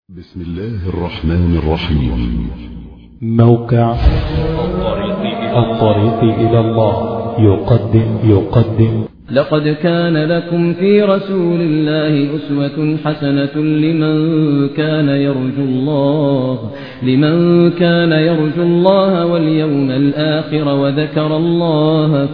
بسم الله الرحمن الرحيم موقع الطريق إلى الله يقدم يقدم لقد كان لكم في رسول الله أسوة حسنة لمن كان يرجو الله لمن كان يرجو الله واليوم الآخر وذكر الله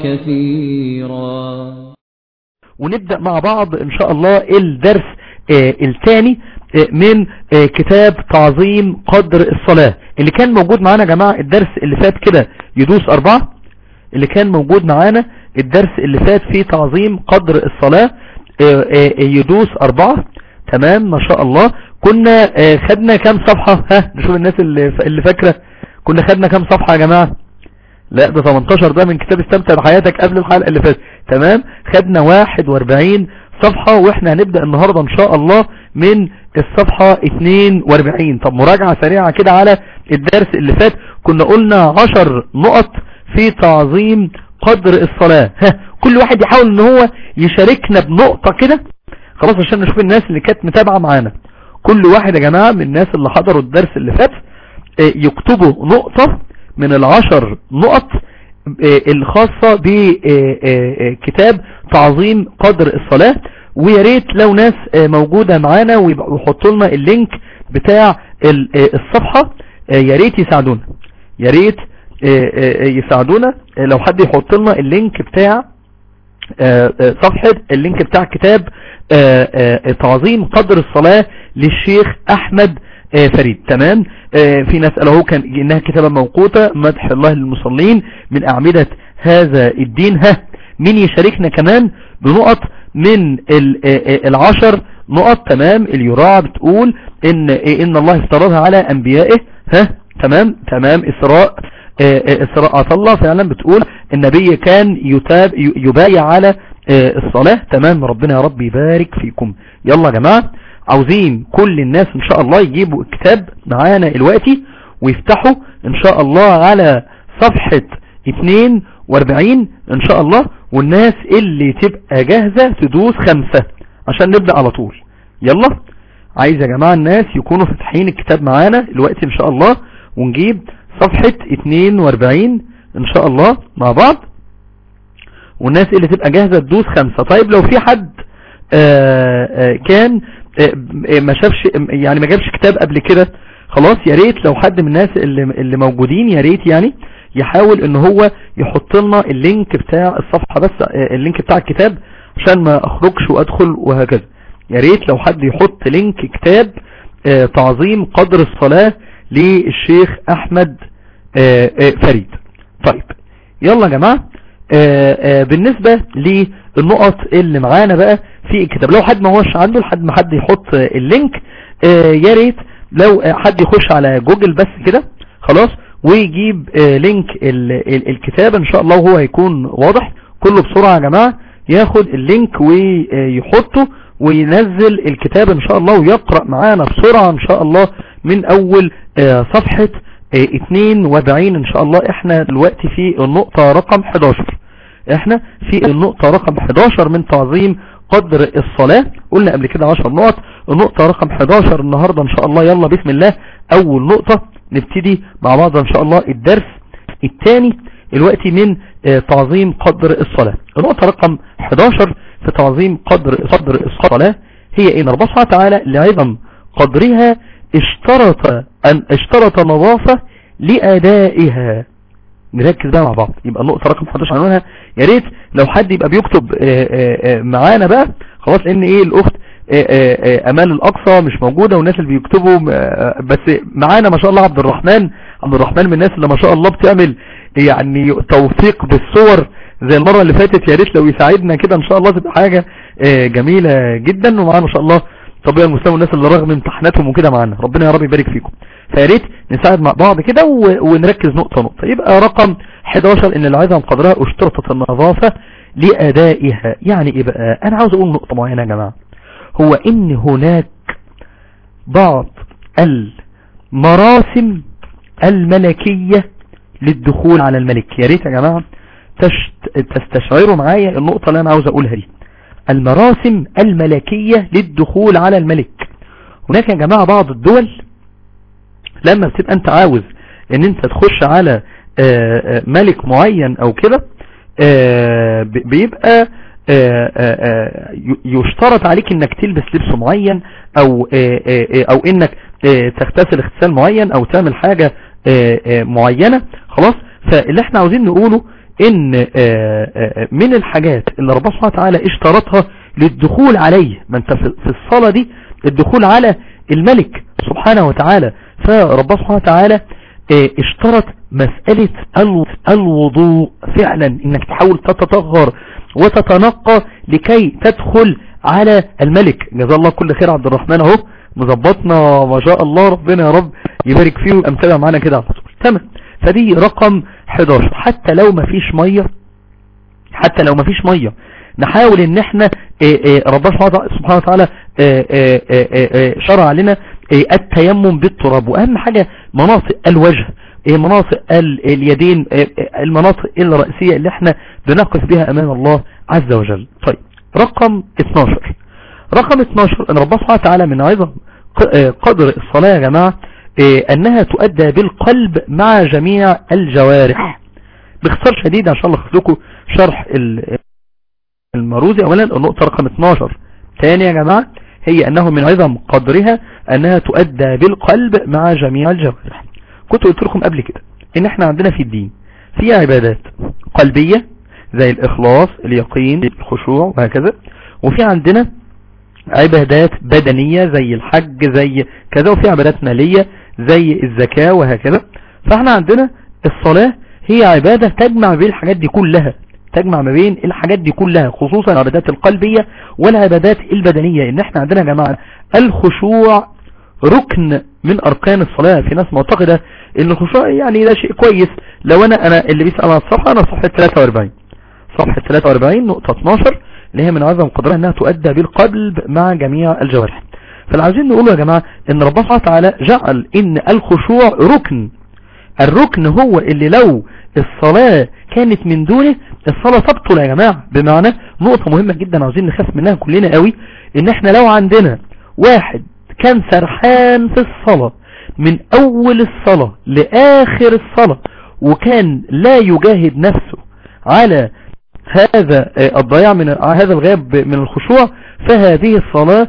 كثيرا ونبدأ مع بعض ان شاء الله الدرس آه الثاني آه من آه كتاب تعظيم قدر الصلاة اللي كان موجود معانا يا جماعة الدرس اللي فات كده يدوس اربعة اللي كان موجود معانا الدرس اللي فات فيه تعظيم قدر الصلاة يدوس اربعة تمام ما شاء الله كنا خدنا كام صفحة ها نشوف الناس اللي فاكرة كنا خدنا كام صفحة يا جماعة لا ده 18 ده من كتاب استمتع بحياتك قبل الحلقة اللي فاتت تمام خدنا 41 صفحة واحنا هنبدأ النهاردة ان شاء الله من الصفحة 42 طب مراجعة سريعة كده على الدرس اللي فات كنا قلنا 10 نقط في تعظيم قدر الصلاة ها كل واحد يحاول ان هو يشاركنا بنقطة كده خلاص عشان نشوف الناس اللي كانت متابعة معانا كل واحد يا جماعة من الناس اللي حضروا الدرس اللي فات يكتبوا نقطة من العشر نقط الخاصة بكتاب تعظيم قدر الصلاة ويا ريت لو ناس موجودة معانا ويحطوا لنا اللينك بتاع الصفحة يا ريت يساعدونا يا ريت يساعدونا لو حد يحط لنا اللينك بتاع صفحة اللينك بتاع كتاب تعظيم قدر الصلاة للشيخ احمد فريد تمام في ناس قالوا كان انها كتابة موقوتة مدح الله للمصلين من اعمدة هذا الدين ها مين يشاركنا كمان بنقط من العشر نقط تمام اليراع بتقول ان ان الله افترضها على انبيائه ها تمام تمام اسراء اسراء الله فعلا بتقول النبي كان يتاب يبايع على الصلاة تمام ربنا يا رب يبارك فيكم يلا يا جماعة عاوزين كل الناس ان شاء الله يجيبوا الكتاب معانا دلوقتي ويفتحوا ان شاء الله على صفحة 42 ان شاء الله والناس اللي تبقى جاهزة تدوس خمسة عشان نبدأ على طول يلا عايز يا جماعة الناس يكونوا فاتحين الكتاب معانا دلوقتي ان شاء الله ونجيب صفحة 42 ان شاء الله مع بعض والناس اللي تبقى جاهزة تدوس خمسة طيب لو في حد آآ آآ كان آآ ما شافش يعني ما جابش كتاب قبل كده خلاص يا ريت لو حد من الناس اللي, اللي موجودين يا ريت يعني يحاول ان هو يحط لنا اللينك بتاع الصفحة بس اللينك بتاع الكتاب عشان ما اخرجش وادخل وهكذا يا ريت لو حد يحط لينك كتاب تعظيم قدر الصلاة للشيخ احمد فريد طيب يلا يا جماعة بالنسبة للنقط اللي معانا بقى في الكتاب لو حد ما هوش عنده لحد ما حد يحط اللينك يا ريت لو حد يخش على جوجل بس كده خلاص ويجيب لينك الكتاب ان شاء الله وهو هيكون واضح كله بسرعة يا جماعة ياخد اللينك ويحطه وينزل الكتاب ان شاء الله ويقرأ معانا بسرعة ان شاء الله من اول صفحة 42 ان شاء الله احنا دلوقتي في النقطة رقم 11 احنا في النقطة رقم 11 من تعظيم قدر الصلاة قلنا قبل كده 10 نقط النقطة رقم 11 النهاردة ان شاء الله يلا بسم الله اول نقطة نبتدي مع بعض ان شاء الله الدرس الثاني الوقت من تعظيم قدر الصلاة النقطة رقم 11 في تعظيم قدر قدر الصلاة هي ان ربنا سبحانه وتعالى لعظم قدرها اشترط ان اشترط نظافة لادائها نركز بقى مع بعض يبقى النقطة رقم 11 عنوانها يا ريت لو حد يبقى بيكتب معانا بقى خلاص لان ايه الاخت امان الاقصى مش موجودة والناس اللي بيكتبوا بس معانا ما شاء الله عبد الرحمن عبد الرحمن من الناس اللي ما شاء الله بتعمل يعني توثيق بالصور زي المرة اللي فاتت يا ريت لو يساعدنا كده ان شاء الله تبقى حاجة جميلة جدا ومعانا ما شاء الله طبيعي المستوى الناس اللي رغم امتحاناتهم وكده معانا ربنا يا رب يبارك فيكم فياريت نساعد مع بعض كده ونركز نقطة نقطة يبقى رقم 11 ان العظم قدرها اشترطت النظافة لأدائها يعني ايه بقى انا عاوز اقول نقطة معينة يا جماعة هو ان هناك بعض المراسم الملكية للدخول على الملك يا ريت يا جماعة تستشعروا معايا النقطة اللي انا عاوز اقولها دي المراسم الملكية للدخول على الملك هناك يا جماعة بعض الدول لما بتبقى انت عاوز ان انت تخش على آه، آه، ملك معين او كده آه، ب- بيبقى آه، آه، آه، ي- يشترط عليك انك تلبس لبس معين او آه، آه، آه، او انك آه، تغتسل اغتسال معين او تعمل حاجة آه، آه، معينة خلاص فاللي احنا عاوزين نقوله ان آه، آه، من الحاجات اللي ربنا سبحانه وتعالى اشترطها للدخول عليه ما انت في في الصلاة دي الدخول على الملك سبحانه وتعالى فربنا سبحانه وتعالى اه، اشترط مسألة ال- الوضوء فعلا انك تحاول تتطهر وتتنقى لكي تدخل على الملك جزا الله كل خير عبد الرحمن اهو مظبطنا ما شاء الله ربنا يا رب يبارك فيه ويبقى متابع معانا كده على طول تمام فدي رقم 11 حتى لو ما فيش ميه حتى لو ما فيش ميه نحاول ان احنا اه، اه، ربنا سبحانه- سبحانه وتعالى اه، اه، اه، اه، اه، شرع لنا اه، التيمم بالتراب واهم حاجة مناطق الوجه اه، مناطق ال- اليدين اه، اه، المناطق الرئيسية اللي احنا بنقف بها امام الله عز وجل طيب رقم 12 رقم 12 ان ربنا سبحانه وتعالى من عظم ق- اه، قدر الصلاة يا جماعة اه، انها تؤدى بالقلب مع جميع الجوارح باختصار شديد عشان الخص لكم شرح ال- المروزي اولا النقطة رقم 12 ثاني يا جماعة هي انه من عظم قدرها انها تؤدى بالقلب مع جميع الجوارح كنت قلت لكم قبل كده ان احنا عندنا في الدين في عبادات قلبية زي الاخلاص اليقين الخشوع وهكذا وفي عندنا عبادات بدنية زي الحج زي كذا وفي عبادات مالية زي الزكاة وهكذا فاحنا عندنا الصلاة هي عبادة تجمع بين الحاجات دي كلها تجمع ما بين الحاجات دي كلها خصوصا العبادات القلبية والعبادات البدنية ان احنا عندنا يا جماعة الخشوع ركن من اركان الصلاة في ناس معتقدة ان الخشوع يعني ده شيء كويس لو انا انا اللي بيسأل عن الصفحة انا صفحة 43 صفحة 43 نقطة 12 اللي هي من عظم قدرها انها تؤدى بالقلب مع جميع الجوارح فاللي عايزين نقوله يا جماعة ان ربنا سبحانه وتعالى جعل ان الخشوع ركن الركن هو اللي لو الصلاة كانت من دونه الصلاة تبطل يا جماعة بمعنى نقطة مهمة جدا عاوزين نخاف منها كلنا قوي ان احنا لو عندنا واحد كان سرحان في الصلاة من اول الصلاة لاخر الصلاة وكان لا يجاهد نفسه على هذا آه، الضياع من هذا الغياب من الخشوع فهذه الصلاة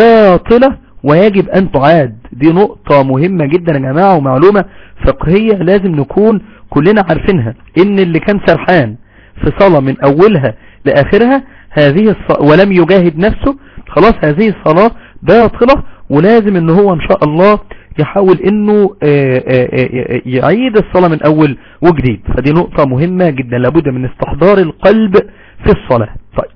باطلة ويجب ان تعاد دي نقطة مهمة جدا يا جماعة ومعلومة فقهية لازم نكون كلنا عارفينها ان اللي كان سرحان في صلاة من اولها لاخرها هذه الص... ولم يجاهد نفسه خلاص هذه الصلاة باطلة ولازم ان هو ان شاء الله يحاول انه آه، آه، آه، يعيد الصلاة من اول وجديد فدي نقطة مهمة جدا لابد من استحضار القلب في الصلاة طيب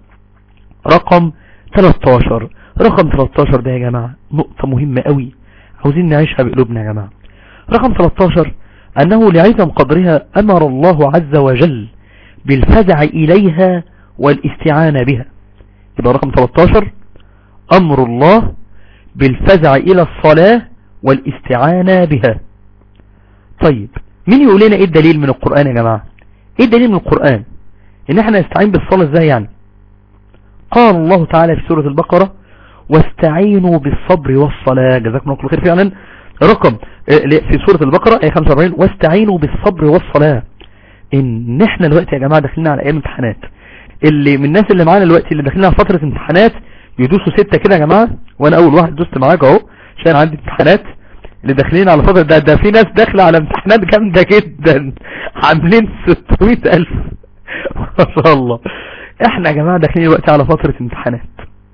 رقم 13 رقم 13 ده يا جماعة نقطة مهمة قوي عاوزين نعيشها بقلوبنا يا جماعة رقم 13 أنه لعظم قدرها أمر الله عز وجل بالفزع إليها والاستعانة بها يبقى رقم 13 أمر الله بالفزع إلى الصلاة والاستعانة بها طيب مين يقول لنا ايه الدليل من القرآن يا جماعة ايه الدليل من القرآن ان احنا نستعين بالصلاة ازاي يعني قال الله تعالى في سورة البقرة واستعينوا بالصبر والصلاة جزاكم الله كل خير فعلا رقم في سورة البقرة ايه 45 واستعينوا بالصبر والصلاة ان احنا دلوقتي يا جماعة داخلين على ايام امتحانات اللي من الناس اللي معانا دلوقتي اللي داخلين على فترة امتحانات يدوسوا ستة كده يا جماعة وانا اول واحد دوست معاك اهو عشان عندي امتحانات اللي داخلين على فترة ده, ده في ناس داخلة على امتحانات جامدة جدا عاملين 600 الف ما شاء الله احنا يا جماعة داخلين دلوقتي على فترة امتحانات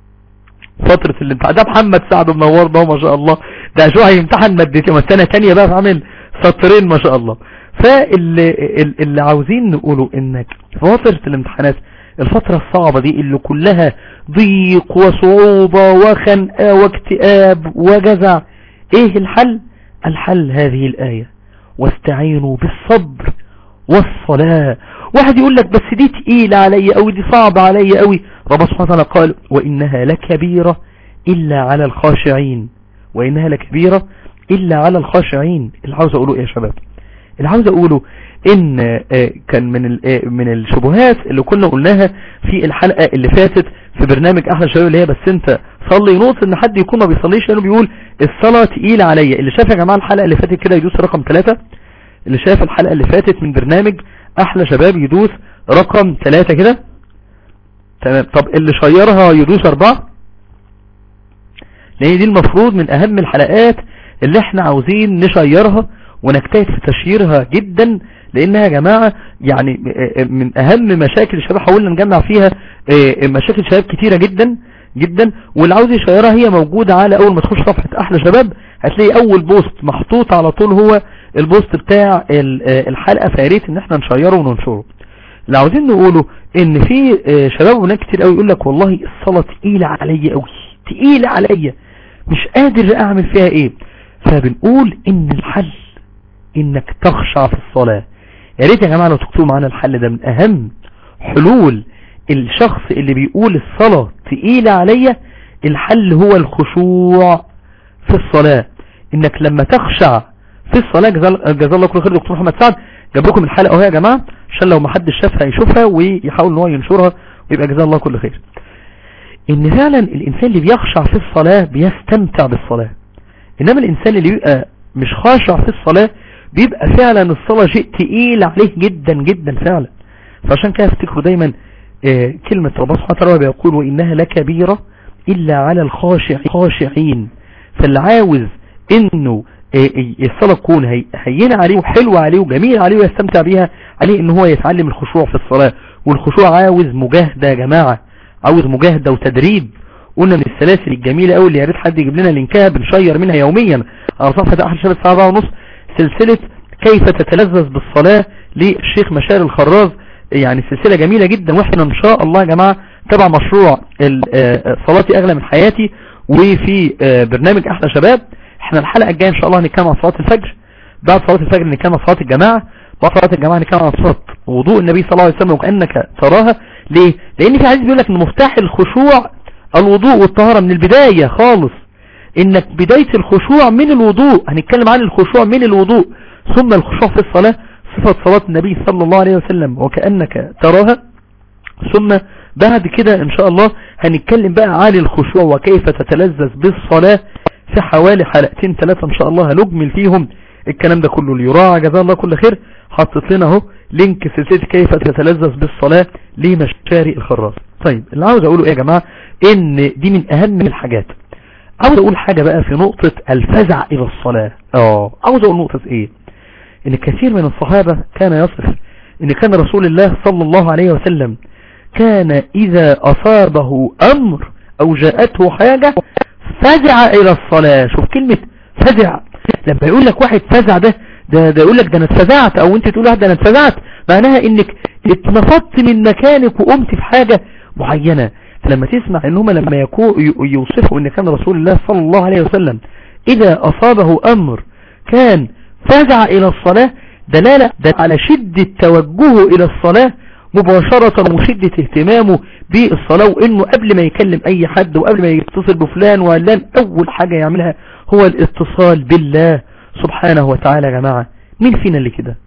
فترة الامتحان ده محمد سعد منورنا ما شاء الله ده شو هيمتحن مادتين والسنة تانية بقى عامل سطرين ما شاء الله فاللي اللي عاوزين نقوله انك في فترة الامتحانات الفترة الصعبة دي اللي كلها ضيق وصعوبة وخنقة واكتئاب وجزع ايه الحل الحل هذه الآية واستعينوا بالصبر والصلاة واحد يقول لك بس دي تقيلة علي او دي صعبة علي قوي رب سبحانه وتعالى قال وإنها لكبيرة إلا على الخاشعين وإنها لكبيرة إلا على الخاشعين اللي عاوز أقوله إيه يا شباب اللي عاوز أقوله إن كان من من الشبهات اللي كنا قلناها في الحلقة اللي فاتت في برنامج أحلى شباب اللي هي بس أنت صلي نقطة ان حد يكون ما بيصليش لانه بيقول الصلاة تقيلة عليا اللي شاف يا جماعة الحلقة اللي فاتت كده يدوس رقم ثلاثة اللي شاف الحلقة اللي فاتت من برنامج احلى شباب يدوس رقم ثلاثة كده تمام طب اللي شيرها يدوس اربعة لان دي المفروض من اهم الحلقات اللي احنا عاوزين نشيرها ونجتهد في تشييرها جدا لانها يا جماعة يعني من اهم مشاكل الشباب حاولنا نجمع فيها مشاكل شباب كتيرة جدا جدا واللي عاوز يشيرها هي موجودة على اول ما تخش صفحة احلى شباب هتلاقي اول بوست محطوط على طول هو البوست بتاع الحلقة فياريت ان احنا نشيره وننشره اللي عاوزين نقوله ان في شباب هناك كتير قوي يقول لك والله الصلاة تقيلة عليا قوي تقيلة عليا مش قادر اعمل فيها ايه فبنقول ان الحل انك تخشع في الصلاة يا ريت يا جماعة لو تكتبوا معانا الحل ده من اهم حلول الشخص اللي بيقول الصلاة تقيلة عليا الحل هو الخشوع في الصلاة انك لما تخشع في الصلاة جزا الله كل خير دكتور محمد سعد جاب لكم الحلقة اهو يا جماعة عشان لو ما حدش شافها يشوفها ويحاول ان هو ينشرها ويبقى جزا الله كل خير ان فعلا الانسان اللي بيخشع في الصلاة بيستمتع بالصلاة انما الانسان اللي بيبقى مش خاشع في الصلاة بيبقى فعلا الصلاة شيء تقيل عليه جدا جدا فعلا فعشان كده افتكروا دايما اه كلمة ربنا سبحانه وتعالى بيقول وإنها لكبيرة إلا على الخاشعين فاللي عاوز إنه اه الصلاة تكون هينة عليه وحلوة عليه وجميل عليه ويستمتع بيها عليه إن هو يتعلم الخشوع في الصلاة والخشوع عاوز مجاهدة يا جماعة عاوز مجاهدة وتدريب قلنا من السلاسل الجميلة قوي اللي يا ريت حد يجيب لنا لينكها بنشير منها يوميا على صفحة أحد شباب الساعة 4 ونص سلسلة كيف تتلذذ بالصلاة للشيخ مشار الخراز يعني سلسلة جميلة جدا واحنا ان شاء الله يا جماعة تبع مشروع صلاتي اغلى من حياتي وفي برنامج احلى شباب احنا الحلقة الجاية ان شاء الله هنتكلم عن صلاة الفجر بعد صلاة الفجر نتكلم عن صلاة الجماعة بعد صلاة الجماعة نتكلم عن صلاة وضوء النبي صلى الله عليه وسلم وكأنك تراها ليه لان في حديث بيقول لك ان مفتاح الخشوع الوضوء والطهارة من البداية خالص انك بداية الخشوع من الوضوء هنتكلم عن الخشوع من الوضوء ثم الخشوع في الصلاة صفة صلاة النبي صلى الله عليه وسلم وكأنك تراها ثم بعد كده ان شاء الله هنتكلم بقى عن الخشوع وكيف تتلذذ بالصلاة في حوالي حلقتين ثلاثة ان شاء الله هنجمل فيهم الكلام ده كله ليراعى جزاه الله كل خير حطت لنا اهو لينك سلسلة كيف تتلذذ بالصلاة لمشاري الخراز طيب اللي عاوز اقوله ايه يا جماعة ان دي من اهم الحاجات عاوز اقول حاجة بقى في نقطة الفزع الى الصلاة اه عاوز اقول نقطة ايه ان كثير من الصحابة كان يصف ان كان رسول الله صلى الله عليه وسلم كان اذا اصابه امر او جاءته حاجة فزع الى الصلاة شوف كلمة فزع لما يقول لك واحد فزع ده ده, ده يقول لك ده انا اتفزعت او انت تقول واحد ده انا اتفزعت معناها انك اتنفضت من مكانك وقمت في حاجة معينة فلما تسمع ان هم لما يوصفوا ان كان رسول الله صلى الله عليه وسلم اذا اصابه امر كان فزع الى الصلاة دلالة على شدة توجهه الى الصلاة مباشرة وشدة اهتمامه بالصلاة وانه قبل ما يكلم اي حد وقبل ما يتصل بفلان وعلان اول حاجة يعملها هو الاتصال بالله سبحانه وتعالى يا جماعة مين فينا اللي كده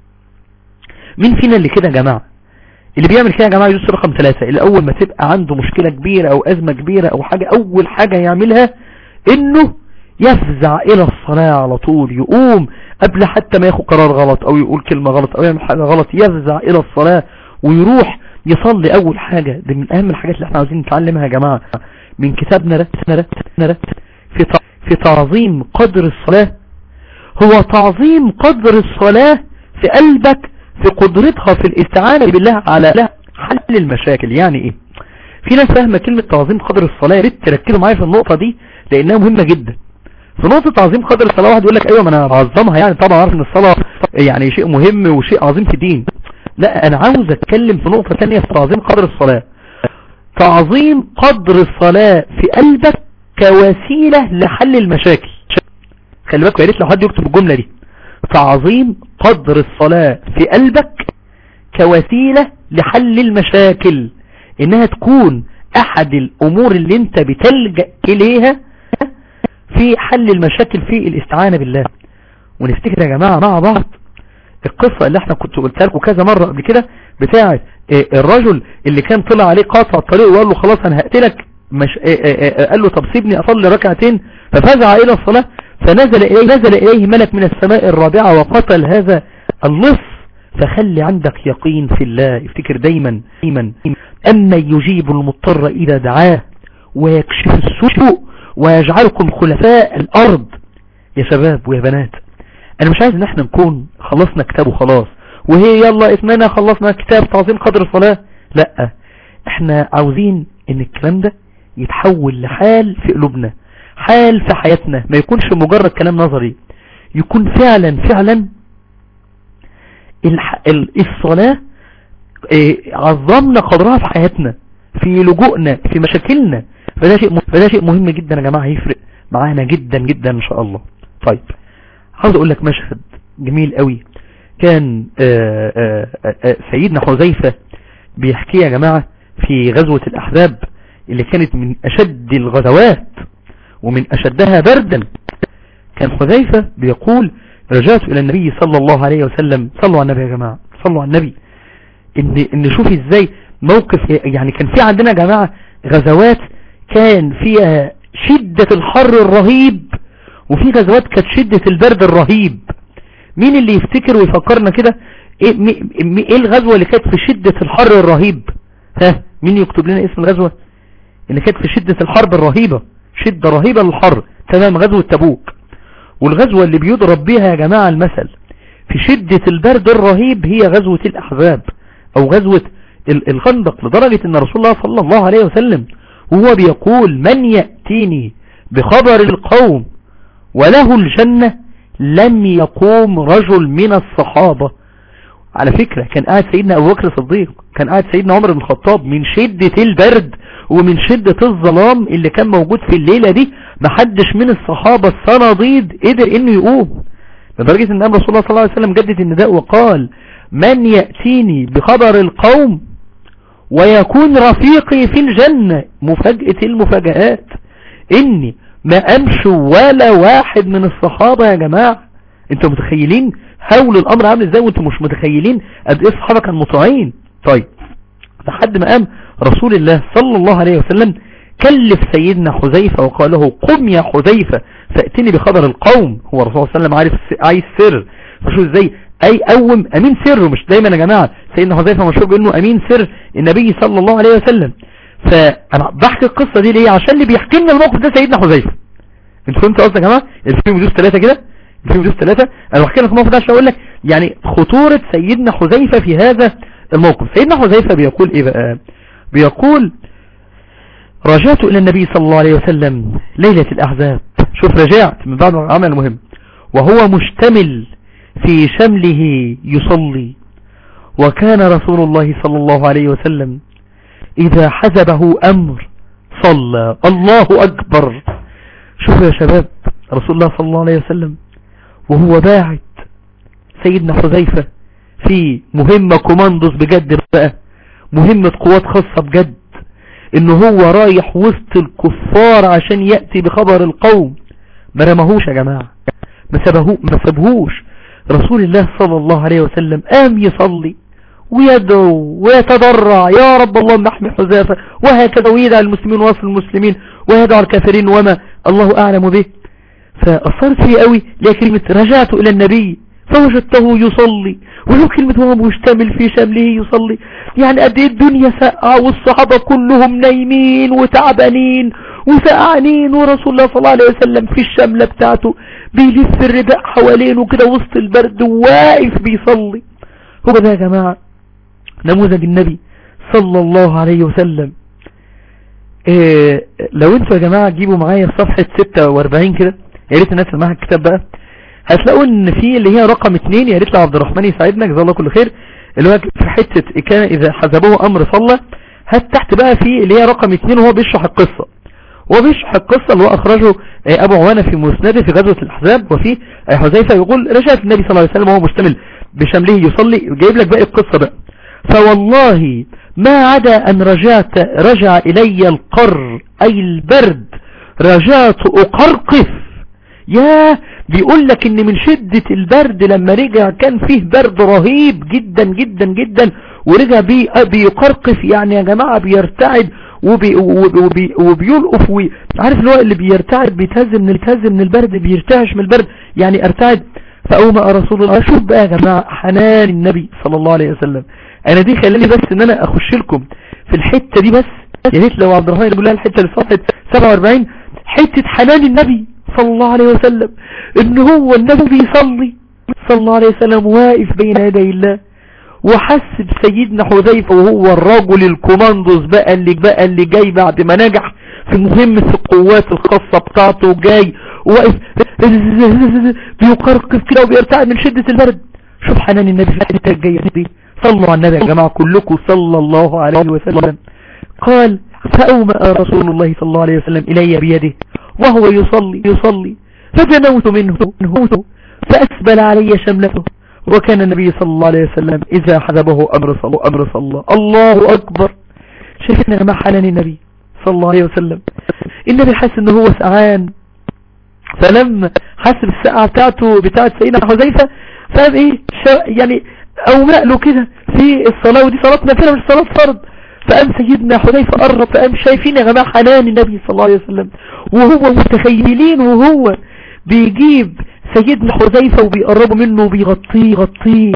مين فينا اللي كده يا جماعة اللي بيعمل كده يا جماعة يدوس رقم ثلاثة اللي اول ما تبقى عنده مشكلة كبيرة او ازمة كبيرة او حاجة اول حاجة يعملها انه يفزع الى الصلاة على طول يقوم قبل حتى ما ياخد قرار غلط او يقول كلمة غلط او يعمل حاجة غلط يفزع الى الصلاة ويروح يصلي اول حاجة دي من اهم الحاجات اللي احنا عاوزين نتعلمها يا جماعة من كتابنا رتنا رتنا في في تعظيم قدر الصلاة هو تعظيم قدر الصلاة في قلبك في قدرتها في الاستعانة بالله على لا حل المشاكل يعني ايه في ناس فاهمة كلمة تعظيم قدر الصلاة يا ريت تركزوا معايا في النقطة دي لانها مهمة جدا في نقطة تعظيم قدر الصلاة واحد يقول لك ايوه ما انا بعظمها يعني طبعا عارف ان الصلاة يعني شيء مهم وشيء عظيم في الدين لا انا عاوز اتكلم في نقطة تانية في تعظيم قدر الصلاة تعظيم قدر الصلاة في قلبك كوسيلة لحل المشاكل خلي بالك يا ريت لو حد يكتب الجملة دي تعظيم قدر الصلاة في قلبك كوسيلة لحل المشاكل انها تكون احد الامور اللي انت بتلجأ اليها في حل المشاكل في الاستعانة بالله ونفتكر يا جماعة مع بعض القصة اللي احنا كنت قلتها لكم كذا مرة قبل كده بتاعة الرجل اللي كان طلع عليه قاطع الطريق وقال له خلاص انا هقتلك مش آه، آه، آه، قال له طب سيبني اصلي ركعتين ففزع الى الصلاة فنزل اليه نزل اليه ملك من السماء الرابعة وقتل هذا اللص فخلي عندك يقين في الله افتكر دايما دايما اما يجيب المضطر اذا دعاه ويكشف السوء ويجعلكم خلفاء الارض يا شباب ويا بنات انا مش عايز ان احنا نكون خلصنا كتاب وخلاص وهي يلا اسمنا خلصنا كتاب تعظيم قدر الصلاة لا احنا عاوزين ان الكلام ده يتحول لحال في قلوبنا حال في حياتنا ما يكونش مجرد كلام نظري يكون فعلا فعلا الح... ال- الصلاة إيه، عظمنا قدرها في حياتنا في لجوءنا في مشاكلنا فده شيء م- فده شيء مهم جدا يا جماعة هيفرق معانا جدا جدا ان شاء الله طيب عاوز اقول لك مشهد جميل قوي كان آه، آه، آه، سيدنا حذيفة بيحكي يا جماعة في غزوة الأحزاب اللي كانت من أشد الغزوات ومن أشدها بردا كان حذيفة بيقول رجعت إلى النبي صلى الله عليه وسلم صلوا على النبي يا جماعة صلوا على النبي إن, إن شوفي إزاي موقف يعني كان في عندنا يا جماعة غزوات كان فيها شدة الحر الرهيب وفي غزوات كانت شدة البرد الرهيب مين اللي يفتكر ويفكرنا كده ايه, مي- مي- ايه الغزوة اللي كانت في شدة الحر الرهيب ها مين يكتب لنا اسم الغزوة اللي كانت في شدة الحرب الرهيبة شدة رهيبة للحر تمام غزوة تبوك والغزوة اللي بيضرب بيها يا جماعة المثل في شدة البرد الرهيب هي غزوة الأحزاب أو غزوة ال- الخندق لدرجة أن رسول الله صلى الله عليه وسلم هو بيقول من يأتيني بخبر القوم وله الجنة لم يقوم رجل من الصحابة على فكرة كان قاعد سيدنا أبو بكر الصديق كان قاعد سيدنا عمر بن الخطاب من شدة البرد ومن شدة الظلام اللي كان موجود في الليلة دي محدش من الصحابة الصناديد قدر انه يقوم لدرجة ان قام رسول الله صلى الله عليه وسلم جدد النداء وقال من يأتيني بخبر القوم ويكون رفيقي في الجنة مفاجأة المفاجآت اني ما امشي ولا واحد من الصحابة يا جماعة انتوا متخيلين هول الامر عامل ازاي وانتوا مش متخيلين قد ايه الصحابة كانوا مطيعين طيب لحد ما قام رسول الله صلى الله عليه وسلم كلف سيدنا حذيفة وقال له قم يا حذيفة فأتني بخبر القوم هو الرسول صلى الله عليه وسلم عارف عايز سر فشو ازاي اي قوم امين سر مش دايما يا جماعة سيدنا حذيفة مشهور بانه امين سر النبي صلى الله عليه وسلم فانا بحكي القصة دي ليه عشان اللي بيحكي لنا الموقف ده سيدنا حذيفة انتوا فهمتوا قصدي يا جماعة الفيلم يدوس ثلاثة كده الفيلم يدوس ثلاثة انا بحكي لك الموقف ده عشان اقول لك يعني خطورة سيدنا حذيفة في هذا الموقف سيدنا حذيفة بيقول ايه بقى بيقول رجعت الى النبي صلى الله عليه وسلم ليلة الاحزاب شوف رجعت من بعد عمل مهم وهو مشتمل في شمله يصلي وكان رسول الله صلى الله عليه وسلم اذا حزبه امر صلى الله اكبر شوفوا يا شباب رسول الله صلى الله عليه وسلم وهو باعت سيدنا حذيفة في مهمة كوماندوس بجد بقى مهمة قوات خاصة بجد ان هو رايح وسط الكفار عشان يأتي بخبر القوم ما رمهوش يا جماعة ما سبهو ما سبهوش رسول الله صلى الله عليه وسلم قام يصلي ويدعو ويتضرع يا رب اللهم احمي حذافة وهكذا ويدعى المسلمين وصل المسلمين ويدعى الكافرين وما الله اعلم به فأثرت فيه قوي ليه كلمة رجعت الى النبي فوجدته يصلي ولو كلمة هو مشتمل في شمله يصلي يعني قد ايه الدنيا ساقعة والصحابة كلهم نايمين وتعبانين وسقعانين ورسول الله صلى الله عليه وسلم في الشملة بتاعته بيلف الرداء حوالينه كده وسط البرد واقف بيصلي هو ده يا جماعة نموذج النبي صلى الله عليه وسلم إيه لو انتوا يا جماعة جيبوا معايا في صفحة 46 كده يا ريت الناس اللي معاها الكتاب بقى هتلاقوا ان في اللي هي رقم اتنين يا ريت لو عبد الرحمن يساعدنا جزاه الله كل خير اللي هو في حتة كان اذا حسبوه امر صلى هات تحت بقى في اللي هي رقم اتنين وهو بيشرح القصة وهو بيشرح القصة اللي هو اخرجه ابو عوانة في مسنده في غزوة الاحزاب وفي حذيفة يقول رجعت النبي صلى الله عليه وسلم وهو مشتمل بشمله يصلي جايب لك باقي القصة بقى فوالله ما عدا ان رجعت رجع الي القر اي البرد رجعت اقرقف يا بيقول لك ان من شدة البرد لما رجع كان فيه برد رهيب جدا جدا جدا ورجع بي بيقرقف يعني يا جماعة بيرتعد وبي وبي وبي وبيلقف وي عارف اللي هو اللي بيرتعد بيتهز من التهز من البرد بيرتعش من البرد يعني ارتعد فأومأ رسول الله شوف بقى يا جماعة حنان النبي صلى الله عليه وسلم انا دي خلاني بس ان انا اخش لكم في الحتة دي بس يا ريت لو عبد الرحمن يقول لها الحتة اللي صفحة 47 حتة حنان النبي صلى الله عليه وسلم ان هو النبي بيصلي صلى الله عليه وسلم واقف بين يدي الله وحس بسيدنا حذيفة وهو الرجل الكوماندوس بقى اللي بقى اللي جاي بعد ما نجح في مهمة القوات الخاصة بتاعته جاي واقف بيقرقف كده وبيرتعد من شدة البرد شوف حنان النبي في الحته الجايه دي صلوا على النبي يا جماعة كلكم صلى الله عليه وسلم قال فأومأ رسول الله صلى الله عليه وسلم إلي بيده وهو يصلي يصلي فجنوت منه منه فأسبل علي شملته وكان النبي صلى الله عليه وسلم إذا حذبه أمر صلى أمر صلى الله أكبر شايفين يا جماعة حنان النبي صلى الله عليه وسلم النبي حس ان هو سعان فلما حس بالساعة بتاعته بتاعت سيدنا حذيفة فقام ايه يعني او له كده في الصلاة ودي صلاة نافلة مش صلاة فرض فقام سيدنا حذيفة قرب فقام شايفين يا جماعة حنان النبي صلى الله عليه وسلم وهو متخيلين وهو بيجيب سيدنا حذيفة وبيقربوا منه وبيغطيه غطيه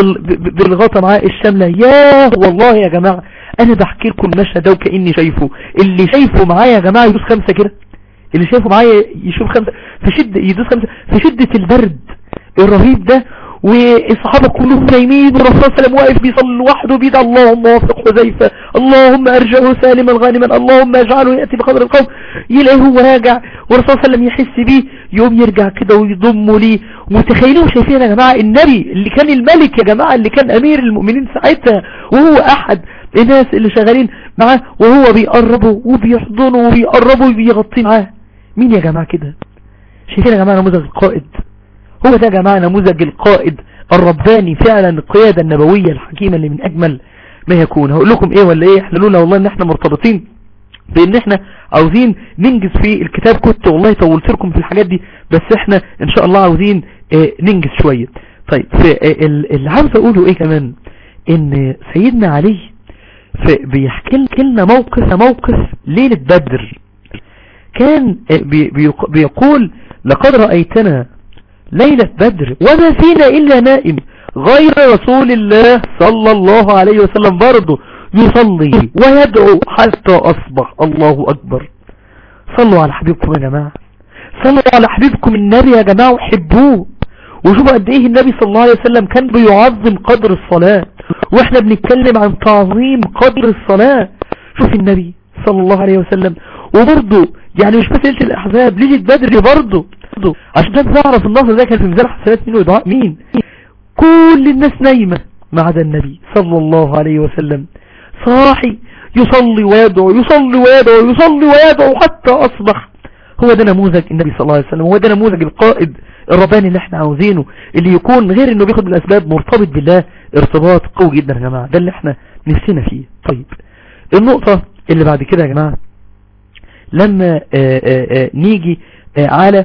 بالغطا معاه الشاملة ياه والله يا جماعة انا بحكي لكم المشهد ده وكأني شايفه اللي شايفه معايا يا جماعة يدوس خمسة كده اللي شايفه معايا يشوف خمسة في شدة يدوس خمسة في شدة البرد الرهيب ده والصحابة كلهم نايمين والرسول صلى الله عليه وسلم واقف بيصلي لوحده بيدعي اللهم وفق حذيفة اللهم ارجعه سالما غانما اللهم اجعله يأتي بقدر القوم يلاقيه هو راجع والرسول صلى الله عليه وسلم يحس بيه يقوم يرجع كده ويضمه ليه متخيلين وشايفين يا جماعة النبي اللي كان الملك يا جماعة اللي كان امير المؤمنين ساعتها وهو احد الناس اللي شغالين معاه وهو بيقربه وبيحضنه وبيقربه وبيغطيه معاه مين يا جماعة كده شايفين يا جماعة نموذج القائد هو ده يا جماعة نموذج القائد الرباني فعلا القيادة النبوية الحكيمة اللي من اجمل ما يكون هقول لكم ايه ولا ايه احنا لولا والله ان احنا مرتبطين بان احنا عاوزين ننجز في الكتاب كنت والله طولت لكم في الحاجات دي بس احنا ان شاء الله عاوزين اه ننجز شوية طيب في اه اللي عاوز اقوله ايه كمان ان سيدنا علي بيحكي لنا موقف موقف ليلة بدر كان بي بيقول لقد رأيتنا ليلة بدر وما فينا إلا نائم غير رسول الله صلى الله عليه وسلم برضه يصلي ويدعو حتى أصبح الله أكبر صلوا على حبيبكم يا جماعة صلوا على حبيبكم النبي يا جماعة وحبوه وشوفوا قد ايه النبي صلى الله عليه وسلم كان بيعظم قدر الصلاة واحنا بنتكلم عن تعظيم قدر الصلاة شوف النبي صلى الله عليه وسلم وبرضه يعني مش بس ليله الاحزاب ليله بدر برضه عشان تعرف النصر ده كان في ميزان حسنات مين ودعاء مين كل الناس نايمة ما عدا النبي صلى الله عليه وسلم صاحي يصلي ويدعو يصلي ويدعو يصلي ويدعو حتى اصبح هو ده نموذج النبي صلى الله عليه وسلم هو ده نموذج القائد الرباني اللي احنا عاوزينه اللي يكون غير انه بياخد بالاسباب مرتبط بالله ارتباط قوي جدا يا جماعة ده اللي احنا نفسنا فيه طيب النقطة اللي بعد كده يا جماعة لما آآ آآ نيجي على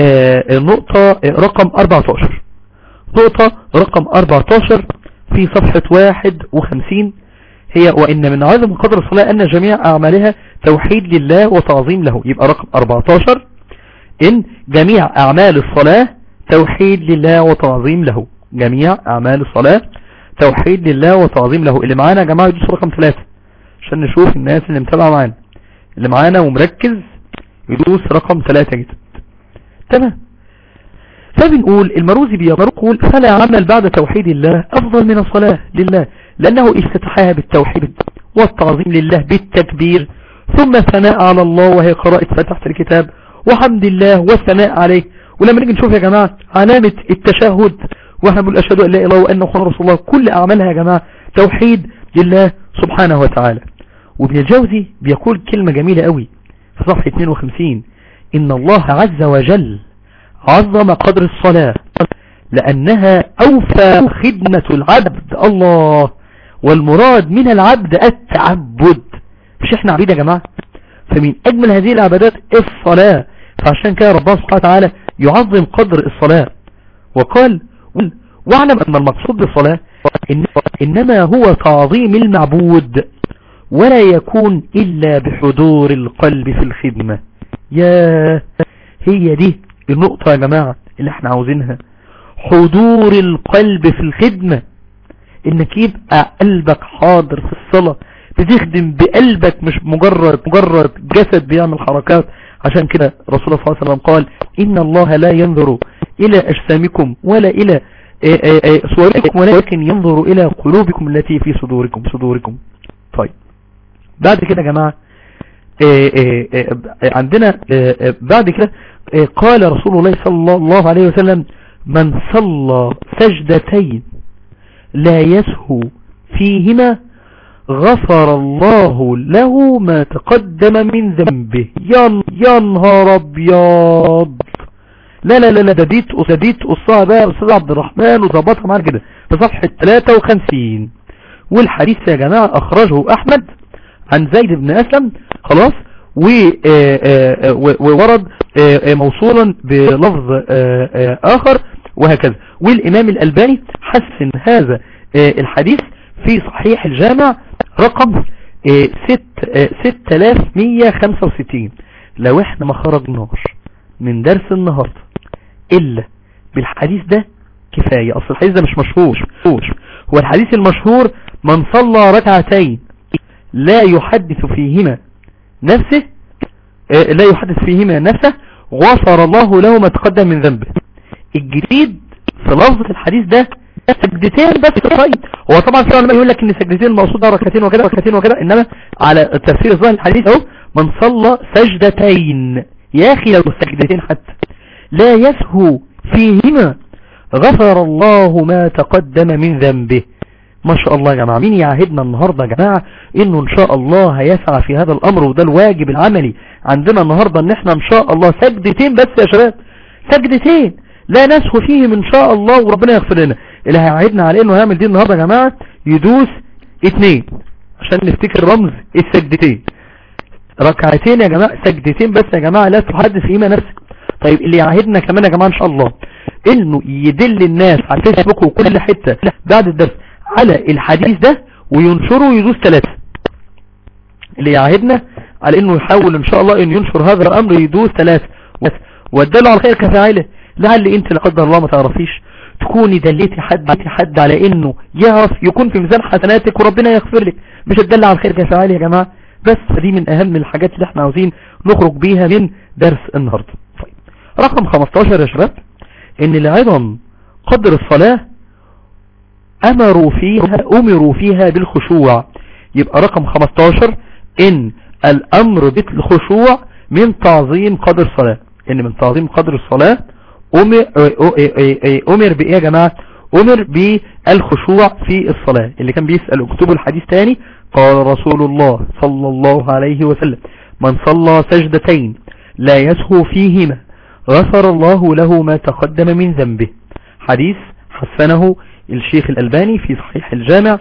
نقطة رقم 14 نقطة رقم 14 في صفحة 51 هي وإن من عظم قدر الصلاة أن جميع أعمالها توحيد لله وتعظيم له يبقى رقم 14 إن جميع أعمال الصلاة توحيد لله وتعظيم له جميع أعمال الصلاة توحيد لله وتعظيم له اللي معانا يا جماعة يدوس رقم 3 عشان نشوف الناس اللي متابعة معانا اللي معانا ومركز يدوس رقم 3 جدا تمام فبنقول المروزي بيقول فلا عمل بعد توحيد الله أفضل من الصلاة لله لأنه افتتحها بالتوحيد والتعظيم لله بالتكبير ثم ثناء على الله وهي قراءة فتحت الكتاب وحمد الله والثناء عليه ولما نيجي نشوف يا جماعة علامة التشهد واحنا بنقول أشهد أن لا إله وأن محمد رسول الله كل أعمالها يا جماعة توحيد لله سبحانه وتعالى وابن الجوزي بيقول كلمة جميلة قوي في صفحة 52 إن الله عز وجل عظم قدر الصلاة لأنها أوفى خدمة العبد الله والمراد من العبد التعبد مش احنا عبيد يا جماعة فمن أجمل هذه العبادات الصلاة فعشان كده ربنا سبحانه وتعالى يعظم قدر الصلاة وقال واعلم أن المقصود بالصلاة إن إنما هو تعظيم المعبود ولا يكون إلا بحضور القلب في الخدمة يا هي دي النقطة يا جماعة اللي احنا عاوزينها حضور القلب في الخدمة انك يبقى قلبك حاضر في الصلاة بتخدم بقلبك مش مجرد مجرد جسد بيعمل حركات عشان كده رسول الله صلى الله عليه وسلم قال إن الله لا ينظر إلى أجسامكم ولا إلى صوركم ولكن ينظر إلى قلوبكم التي في صدوركم صدوركم طيب بعد كده يا جماعة عندنا بعد كده قال رسول الله صلى الله عليه وسلم من صلى سجدتين لا يسهو فيهما غفر الله له ما تقدم من ذنبه يا نهار ابيض لا لا لا لا ده دي ده دي تقصها بقى يا استاذ عبد الرحمن وظبطها معانا كده في صفحه 53 والحديث يا جماعه اخرجه احمد عن زيد بن اسلم خلاص وورد موصولا بلفظ اخر وهكذا والامام الالباني حسن هذا الحديث في صحيح الجامع رقم 6165 لو احنا ما خرجناش من درس النهاردة الا بالحديث ده كفاية اصل الحديث ده مش مشهور هو الحديث المشهور من صلى ركعتين لا يحدث فيهما نفسه لا يحدث فيهما نفسه غفر الله له ما تقدم من ذنبه الجديد في لفظة الحديث ده سجدتين بس طيب هو طبعا في علماء يقول لك ان سجدتين المقصود ركعتين وكده ركعتين وكده انما على التفسير الظاهر الحديث اهو من صلى سجدتين يا اخي لو سجدتين حتى لا يسهو فيهما غفر الله ما تقدم من ذنبه ما شاء الله يا جماعة مين يعهدنا النهاردة يا جماعة انه ان شاء الله هيسعى في هذا الامر وده الواجب العملي عندنا النهاردة ان احنا ان شاء الله سجدتين بس يا شباب سجدتين لا نسهو فيهم ان شاء الله وربنا يغفر لنا اللي هيعهدنا على انه هيعمل دي النهاردة يا جماعة يدوس اتنين عشان نفتكر رمز السجدتين ركعتين يا جماعة سجدتين بس يا جماعة لا تحدث فيما نفسك طيب اللي يعهدنا كمان يا جماعة ان شاء الله انه يدل الناس على الفيسبوك وكل حتة بعد الدرس على الحديث ده وينشره ويدوس ثلاثة اللي يعهدنا على انه يحاول ان شاء الله انه ينشر هذا الامر يدوس ثلاثة وادله على خير كفاعله لعل انت لا قدر الله ما تعرفيش تكوني دليتي حد حد على انه يعرف يكون في ميزان حسناتك وربنا يغفر لك مش تدل على الخير كفاعله يا جماعة بس دي من اهم الحاجات اللي احنا عاوزين نخرج بيها من درس النهاردة طيب. رقم 15 يا شباب ان العظم قدر الصلاة امروا فيها امروا فيها بالخشوع يبقى رقم 15 ان الامر بالخشوع من تعظيم قدر الصلاة ان من تعظيم قدر الصلاة امر, أمر بايه يا جماعة امر بالخشوع في الصلاة اللي كان بيسأل اكتبوا الحديث تاني قال رسول الله صلى الله عليه وسلم من صلى سجدتين لا يسهو فيهما غفر الله له ما تقدم من ذنبه حديث حسنه الشيخ الألباني في صحيح الجامع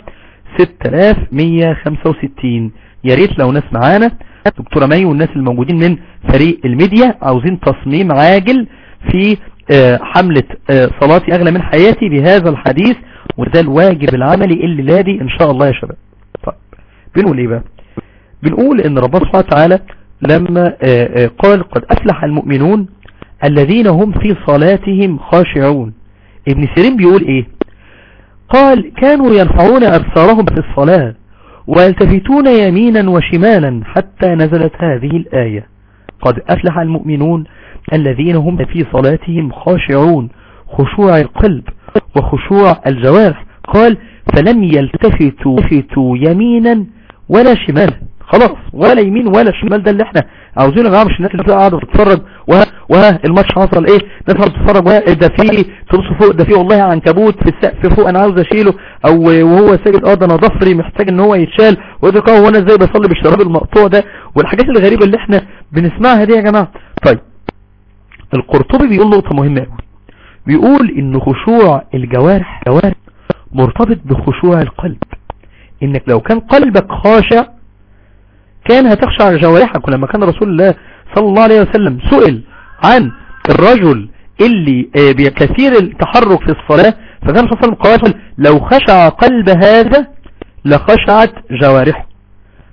6165 يا ريت لو ناس معانا دكتورة مي والناس الموجودين من فريق الميديا عاوزين تصميم عاجل في حملة صلاتي أغلى من حياتي بهذا الحديث وده الواجب العملي اللي لادي إن شاء الله يا شباب طيب بنقول إيه بقى بنقول إن ربنا سبحانه وتعالى لما قال قد أفلح المؤمنون الذين هم في صلاتهم خاشعون ابن سيرين بيقول إيه قال كانوا يرفعون أبصارهم في الصلاة ويلتفتون يمينا وشمالا حتى نزلت هذه الآية قد أفلح المؤمنون الذين هم في صلاتهم خاشعون خشوع القلب وخشوع الجوارح قال فلم يلتفتوا يمينا ولا شمالا خلاص ولا يمين ولا شمال ده اللي احنا عاوزينه يا جماعه مش الناس اللي قاعده تتفرج وها وها الماتش حصل ايه ناس قاعده تتفرج وها ده في تبص فوق ده في والله عنكبوت في السقف فوق انا عاوز اشيله او وهو ساجد اه ده انا ضفري محتاج ان هو يتشال وده هو انا ازاي بصلي بالشراب المقطوع ده والحاجات الغريبه اللي احنا بنسمعها دي يا جماعه طيب القرطبي بيقول نقطه مهمه قوي بيقول ان خشوع الجوارح جوارح مرتبط بخشوع القلب انك لو كان قلبك خاشع كان هتخشع جوارحك ولما كان رسول الله صلى الله عليه وسلم سئل عن الرجل اللي بكثير التحرك في الصلاة فكان صلى الله عليه وسلم قال لو خشع قلب هذا لخشعت جوارحه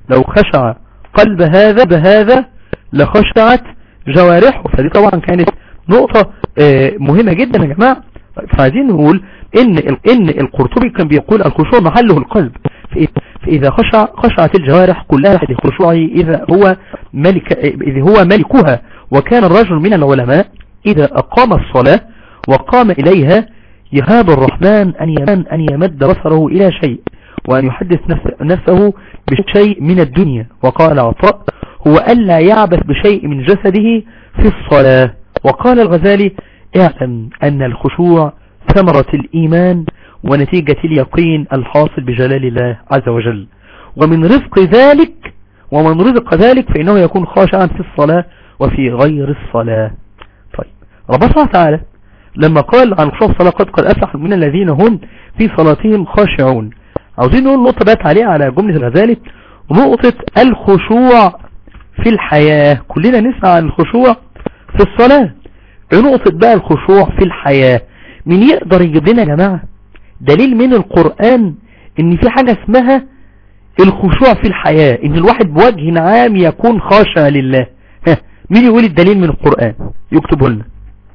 لو خشع قلب هذا بهذا لخشعت جوارحه فدي طبعا كانت نقطة آه، مهمة جدا يا جماعة فعايزين نقول ان ان القرطبي كان بيقول الخشوع محله القلب فإذا خشع خشعت الجوارح كلها لخشوعه إذا هو ملك إذا هو ملكها وكان الرجل من العلماء إذا أقام الصلاة وقام إليها يهاب الرحمن أن يمن أن يمد بصره إلى شيء وأن يحدث نفسه بشيء من الدنيا وقال عطاء هو ألا يعبث بشيء من جسده في الصلاة وقال الغزالي اعلم أن الخشوع ثمرة الإيمان ونتيجة اليقين الحاصل بجلال الله عز وجل ومن رزق ذلك ومن رزق ذلك فإنه يكون خاشعا في الصلاة وفي غير الصلاة طيب رب الله تعالى لما قال عن خشوع الصلاة قد قد أفلح من الذين هم في صلاتهم خاشعون عاوزين نقول نقطة بات عليها على جملة الغزالي نقطة الخشوع في الحياة كلنا نسمع عن الخشوع في الصلاة نقطة بقى الخشوع في الحياة مين يقدر يجيب لنا يا جماعة دليل من القرآن ان في حاجة اسمها الخشوع في الحياة ان الواحد بوجه عام يكون خاشع لله ها مين يقول الدليل من القرآن يكتبه لنا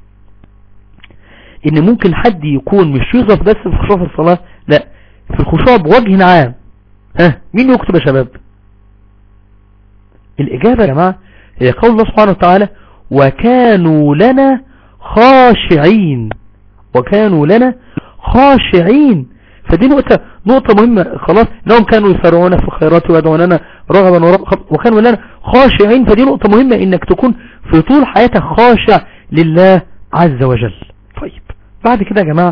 ان ممكن حد يكون مش يوصف بس في الخشوع في الصلاة لا في الخشوع بوجه عام ها مين يكتب يا شباب الإجابة يا جماعة هي قول الله سبحانه وتعالى وكانوا لنا خاشعين وكانوا لنا خاشعين فدي نقطة نقطة مهمة خلاص انهم كانوا يسارعون في الخيرات ويدعوننا رغبا ورغبا وكانوا لنا خاشعين فدي نقطة مهمة انك تكون في طول حياتك خاشع لله عز وجل طيب بعد كده يا جماعة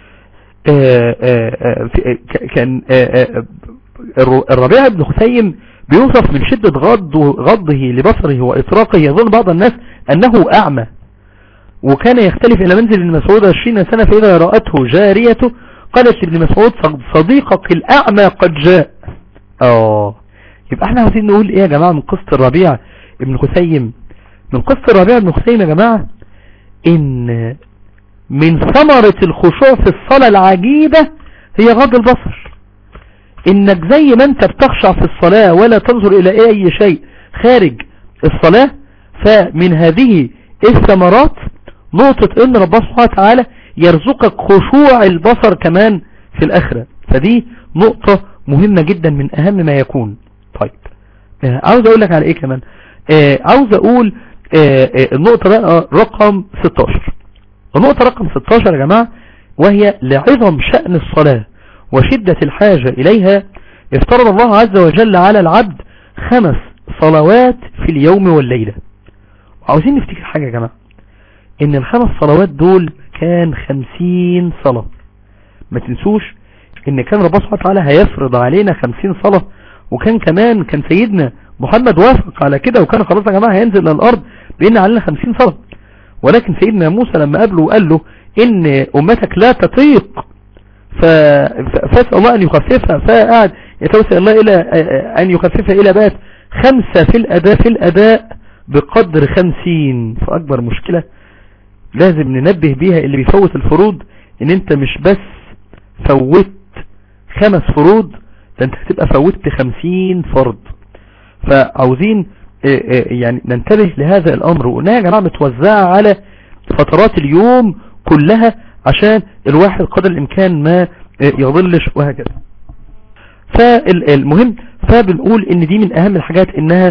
آآ آآ كان آآ الربيع بن خثيم بيوصف من شدة غض غضه لبصره وإطراقه يظن بعض الناس أنه أعمى وكان يختلف إلى منزل ابن مسعود 20 سنة فإذا رأته جاريته قالت لابن مسعود صديقك الأعمى قد جاء اه يبقى احنا عايزين نقول ايه يا جماعة من قصة الربيع ابن خثيم من قصة الربيع ابن خثيم يا جماعة ان من ثمرة الخشوع في الصلاة العجيبة هي غض البصر انك زي ما انت بتخشع في الصلاة ولا تنظر الى اي شيء خارج الصلاة فمن هذه الثمرات نقطة ان ربنا سبحانه وتعالى يرزقك خشوع البصر كمان في الاخرة فدي نقطة مهمة جدا من اهم ما يكون طيب آه عاوز اقول لك على ايه كمان آه عاوز اقول آه النقطة بقى رقم 16 النقطة رقم 16 يا جماعة وهي لعظم شأن الصلاة وشدة الحاجة إليها افترض الله عز وجل على العبد خمس صلوات في اليوم والليلة وعاوزين نفتكر حاجة يا جماعة ان الخمس صلوات دول كان خمسين صلاة ما تنسوش ان كان ربنا سبحانه وتعالى هيفرض علينا خمسين صلاة وكان كمان كان سيدنا محمد وافق على كده وكان خلاص يا جماعة هينزل للأرض بان علينا خمسين صلاة ولكن سيدنا موسى لما قابله وقال له ان امتك لا تطيق فاسأل الله ان يخففها فقعد يتوسل الله الى ان يخففها الى بات خمسة في الاداء في الاداء بقدر خمسين فاكبر مشكلة لازم ننبه بيها اللي بيفوت الفروض ان انت مش بس فوت خمس فروض ده انت هتبقى فوتت خمسين فرض فعاوزين يعني ننتبه لهذا الامر وقلناها يا جماعة متوزعة على فترات اليوم كلها عشان الواحد قدر الامكان ما يضلش وهكذا فالمهم فبنقول ان دي من اهم الحاجات انها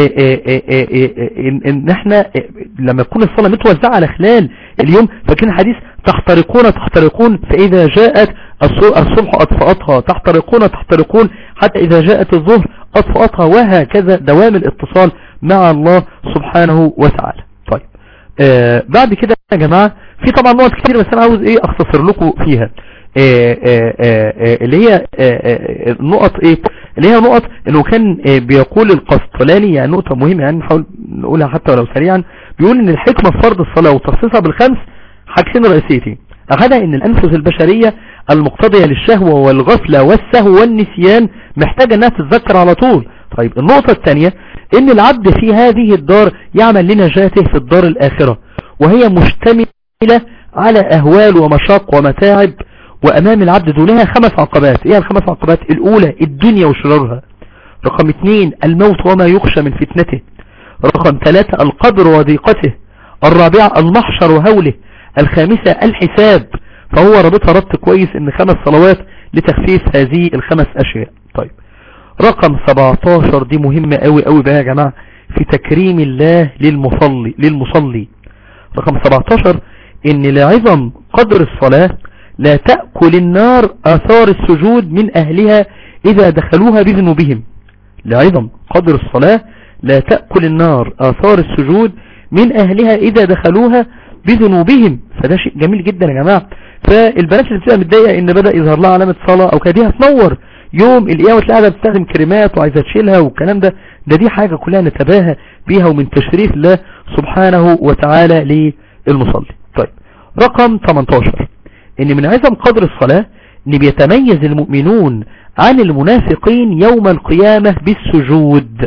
ان احنا لما تكون الصلاة متوزعة على خلال اليوم فكان حديث تحترقون تحترقون فاذا جاءت الصبح اطفأتها تحترقون تحترقون حتى اذا جاءت الظهر اطفأتها وهكذا دوام الاتصال مع الله سبحانه وتعالى طيب آه بعد كده يا جماعة في طبعا نقط كتير بس انا عاوز ايه اختصر لكم فيها آآ آآ اللي هي النقط ايه اللي هي نقط انه كان بيقول القسطلاني يعني نقطة مهمة يعني نحاول نقولها حتى ولو سريعا بيقول ان الحكمة في فرض الصلاة وتخصيصها بالخمس حاجتين رئيسيتين اخذها ان الانفس البشرية المقتضية للشهوة والغفلة والسهو والنسيان محتاجة انها تتذكر على طول طيب النقطة الثانية ان العبد في هذه الدار يعمل لنجاته في الدار الاخرة وهي مشتملة على اهوال ومشاق ومتاعب وامام العبد دونها خمس عقبات ايه الخمس عقبات الاولى الدنيا وشرارها رقم اثنين الموت وما يخشى من فتنته رقم ثلاثة القبر وضيقته الرابعة المحشر وهوله الخامسة الحساب فهو رابطها ربط كويس ان خمس صلوات لتخفيف هذه الخمس اشياء طيب رقم 17 دي مهمة قوي قوي بقى يا جماعة في تكريم الله للمصلي للمصلي رقم 17 ان لعظم قدر الصلاة لا تأكل النار اثار السجود من اهلها اذا دخلوها بذنوبهم لعظم قدر الصلاة لا تأكل النار آثار السجود من أهلها إذا دخلوها بذنوبهم فده شيء جميل جدا يا جماعة فالبنات اللي بتبقى متضايقة إن بدأ يظهر لها علامة صلاة أو كده دي هتنور يوم القيامة تلاقيها بتستخدم كريمات وعايزة تشيلها والكلام ده ده دي حاجة كلها نتباهى بيها ومن تشريف الله سبحانه وتعالى للمصلي طيب رقم 18 إن من عظم قدر الصلاة إن بيتميز المؤمنون عن المنافقين يوم القيامة بالسجود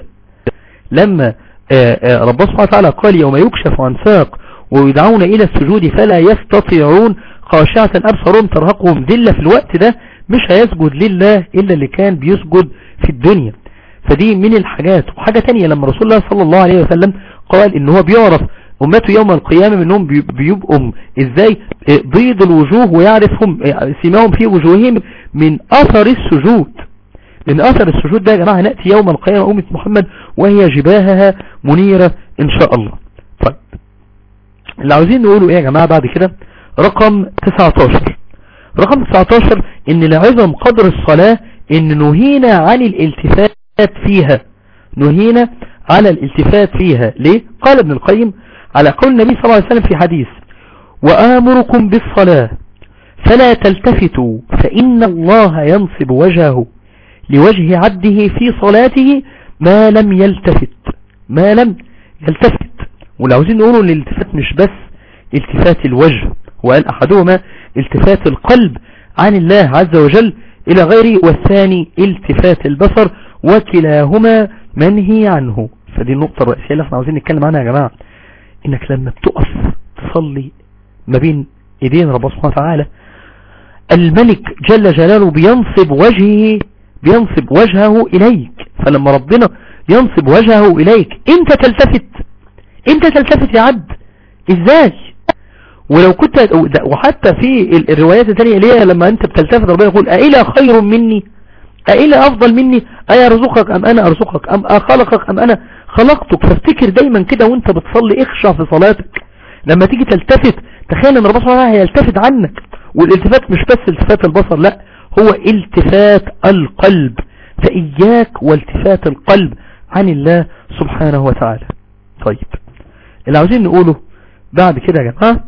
لما ربنا سبحانه وتعالى قال يوم يكشف عن ساق ويدعون إلى السجود فلا يستطيعون خاشعة أبصرهم ترهقهم ذلة في الوقت ده مش هيسجد لله إلا اللي كان بيسجد في الدنيا فدي من الحاجات وحاجة تانية لما رسول الله صلى الله عليه وسلم قال إن هو بيعرف أمته يوم القيامة منهم بيبقوا إزاي بيض الوجوه ويعرفهم سماهم في وجوههم من أثر السجود من أثر السجود ده يا جماعة نأتي يوم القيامة أمة محمد وهي جباهها منيرة إن شاء الله طيب اللي عاوزين نقوله إيه يا جماعة بعد كده رقم 19 رقم 19 إن لعظم قدر الصلاة إن نهينا عن الالتفات فيها نهينا على الالتفات فيها ليه قال ابن القيم على قول النبي صلى الله عليه وسلم في حديث وآمركم بالصلاة فلا تلتفتوا فإن الله ينصب وجهه لوجه عبده في صلاته ما لم يلتفت ما لم يلتفت ولو عاوزين نقولوا ان الالتفات مش بس التفات الوجه وقال احدهما التفات القلب عن الله عز وجل الى غيره والثاني التفات البصر وكلاهما منهي عنه فدي النقطة الرئيسية اللي احنا عاوزين نتكلم عنها يا جماعة انك لما بتقف تصلي ما بين ايدين ربنا سبحانه وتعالى الملك جل جلاله بينصب وجهه بينصب وجهه إليك فلما ربنا ينصب وجهه إليك انت تلتفت انت تلتفت يا عبد ازاي ولو كنت وحتى في الروايات الثانية ليه لما انت بتلتفت ربنا يقول أإلى خير مني أإلى أفضل مني أيرزقك أم أنا أرزقك أم أخلقك أم أنا خلقتك فافتكر دايما كده وانت بتصلي اخشع في صلاتك لما تيجي تلتفت تخيل ان ربنا سبحانه وتعالى هيلتفت عنك والالتفات مش بس التفات البصر لا هو التفات القلب فإياك والتفات القلب عن الله سبحانه وتعالى طيب اللي عاوزين نقوله بعد كده يا جماعة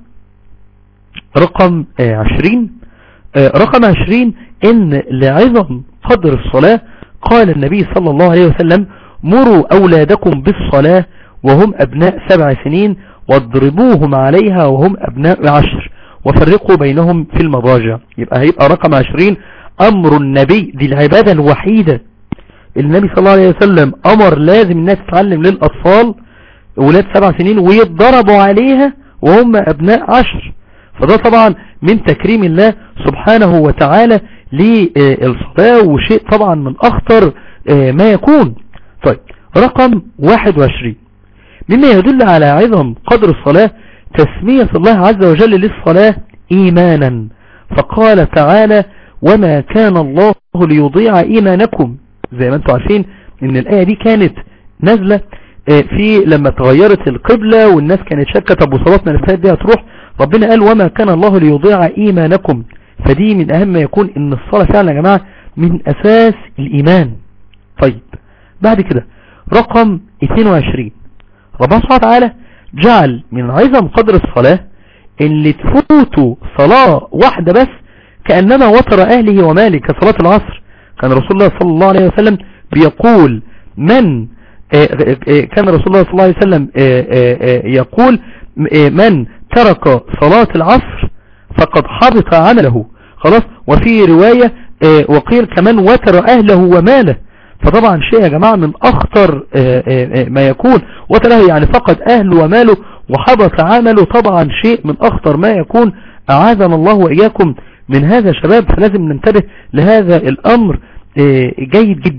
رقم عشرين رقم عشرين ان لعظم قدر الصلاة قال النبي صلى الله عليه وسلم مروا أولادكم بالصلاة وهم أبناء سبع سنين واضربوهم عليها وهم أبناء عشر وفرقوا بينهم في المضاجع يبقى هيبقى رقم عشرين أمر النبي دي العبادة الوحيدة النبي صلى الله عليه وسلم أمر لازم الناس تتعلم للأطفال ولاد سبع سنين ويتضربوا عليها وهم أبناء عشر فده طبعا من تكريم الله سبحانه وتعالى للصلاة وشيء طبعا من أخطر ما يكون طيب رقم 21 مما يدل على عظم قدر الصلاة تسمية الله عز وجل للصلاة إيمانا فقال تعالى وما كان الله ليضيع إيمانكم زي ما انتم عارفين ان الآية دي كانت نازلة في لما تغيرت القبلة والناس كانت شاكة طب وصلاتنا اللي دي هتروح ربنا قال وما كان الله ليضيع إيمانكم فدي من أهم ما يكون ان الصلاة فعلا يا جماعة من أساس الإيمان طيب بعد كده رقم 22 ربنا سبحانه وتعالى جعل من عظم قدر الصلاة اللي تفوتوا صلاة واحدة بس كأنما وتر أهله وماله كصلاة العصر كان رسول الله صلى الله عليه وسلم بيقول من كان رسول الله صلى الله عليه وسلم يقول من ترك صلاة العصر فقد حبط عمله خلاص وفي رواية وقيل كمان وتر أهله وماله فطبعا شيء يا جماعة من أخطر ما يكون وتره يعني فقد أهله وماله وحبط عمله طبعا شيء من أخطر ما يكون أعاذنا الله وإياكم من هذا شباب فلازم ننتبه لهذا الأمر جيد جدا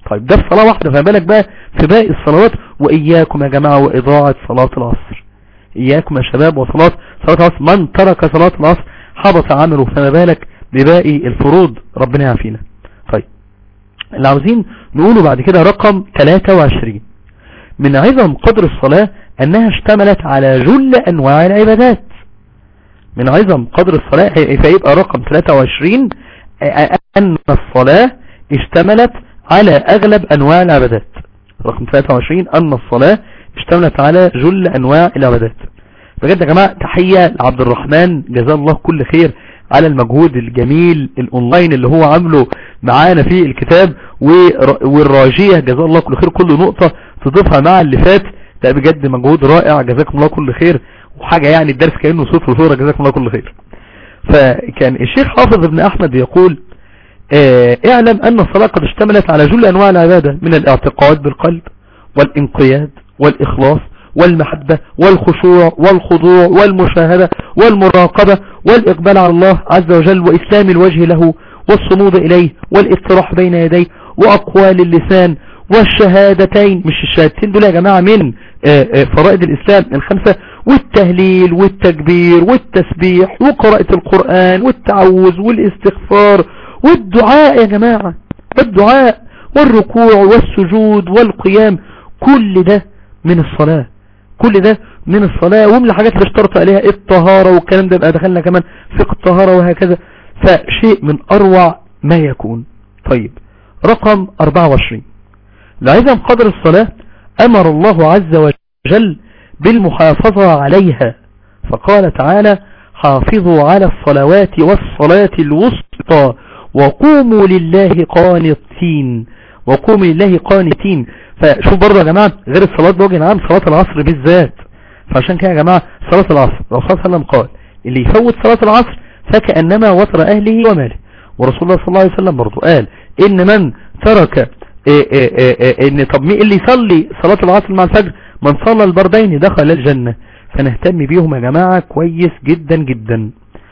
طيب ده في صلاة واحدة فما بالك بقى في باقي الصلوات وإياكم يا جماعة وإضاعة صلاة العصر إياكم يا شباب وصلاة صلاة العصر من ترك صلاة العصر حبط عمله فما بالك بباقي الفروض ربنا يعافينا طيب اللي عاوزين نقوله بعد كده رقم 23 من عظم قدر الصلاة أنها اشتملت على جل أنواع العبادات من عظم قدر الصلاة فيبقى رقم 23 أن الصلاة اشتملت على أغلب أنواع العبادات رقم 23 أن الصلاة اشتملت على جل أنواع العبادات بجد يا جماعة تحية لعبد الرحمن جزاه الله كل خير على المجهود الجميل الاونلاين اللي هو عامله معانا في الكتاب والراجية جزاه الله كل خير كل نقطة تضيفها مع اللي فات ده بجد مجهود رائع جزاكم الله كل خير وحاجة يعني الدرس كأنه صوت وصورة جزاكم الله كل خير فكان الشيخ حافظ ابن احمد يقول اه اعلم ان الصلاة قد اشتملت على جل انواع العبادة من الاعتقاد بالقلب والانقياد والاخلاص والمحبة والخشوع والخضوع والمشاهدة والمراقبة والإقبال على الله عز وجل وإسلام الوجه له والصمود إليه والاستراح بين يديه وأقوال اللسان والشهادتين مش الشهادتين دول يا جماعة من فرائد الإسلام الخمسة والتهليل والتكبير والتسبيح وقراءة القرآن والتعوذ والاستغفار والدعاء يا جماعة والدعاء والركوع والسجود والقيام كل ده من الصلاة كل ده من الصلاة ومن الحاجات اللي اشترط عليها الطهارة والكلام ده بقى دخلنا كمان فقه الطهارة وهكذا فشيء من أروع ما يكون طيب رقم 24 لعظم قدر الصلاة أمر الله عز وجل بالمحافظة عليها فقال تعالى حافظوا على الصلوات والصلاة الوسطى وقوموا لله قانتين وقوموا لله قانتين فشوف برضه يا جماعة غير الصلاة بوجه عام صلاة العصر بالذات فعشان كده يا جماعة صلاة العصر لو صلى الله عليه وسلم قال اللي يفوت صلاة العصر فكأنما وطر أهله وماله ورسول الله صلى الله عليه وسلم برضه قال إن من ترك إيه إيه إيه إن طب مين اللي يصلي صلاة العصر مع الفجر من صلى البردين دخل الجنة فنهتم بيهم يا جماعة كويس جدا جدا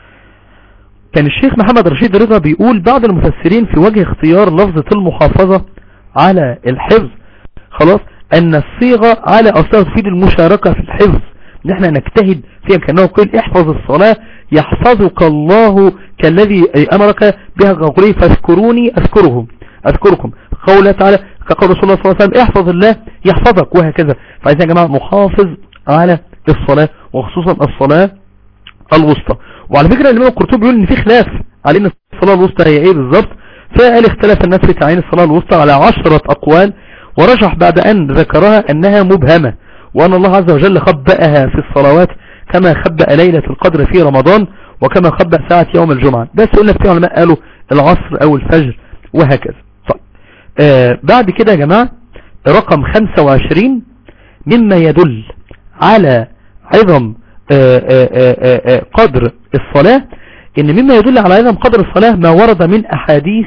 كان الشيخ محمد رشيد رضا بيقول بعض المفسرين في وجه اختيار لفظة المحافظة على الحفظ خلاص ان الصيغة على اصلا تفيد المشاركة في الحفظ ان احنا نجتهد فيها كأنه قيل احفظ الصلاة يحفظك الله كالذي امرك بها قوله فاذكروني اذكرهم اذكركم قوله تعالى كقول رسول الله صلى الله عليه وسلم احفظ الله يحفظك وهكذا فعايزين يا جماعة نحافظ على الصلاة وخصوصا الصلاة الوسطى وعلى فكرة الامام القرطبي بيقول ان في خلاف على ان الصلاة الوسطى هي ايه بالظبط فقال اختلف الناس في تعيين الصلاة الوسطى على عشرة اقوال ورجح بعد ان ذكرها انها مبهمة وان الله عز وجل خبأها في الصلوات كما خبأ ليلة القدر في رمضان وكما خبأ ساعة يوم الجمعة بس قلنا في علماء قالوا العصر او الفجر وهكذا طيب آه بعد كده يا جماعة رقم 25 مما يدل على عظم آآ آآ آآ قدر الصلاة ان مما يدل على عظم قدر الصلاة ما ورد من احاديث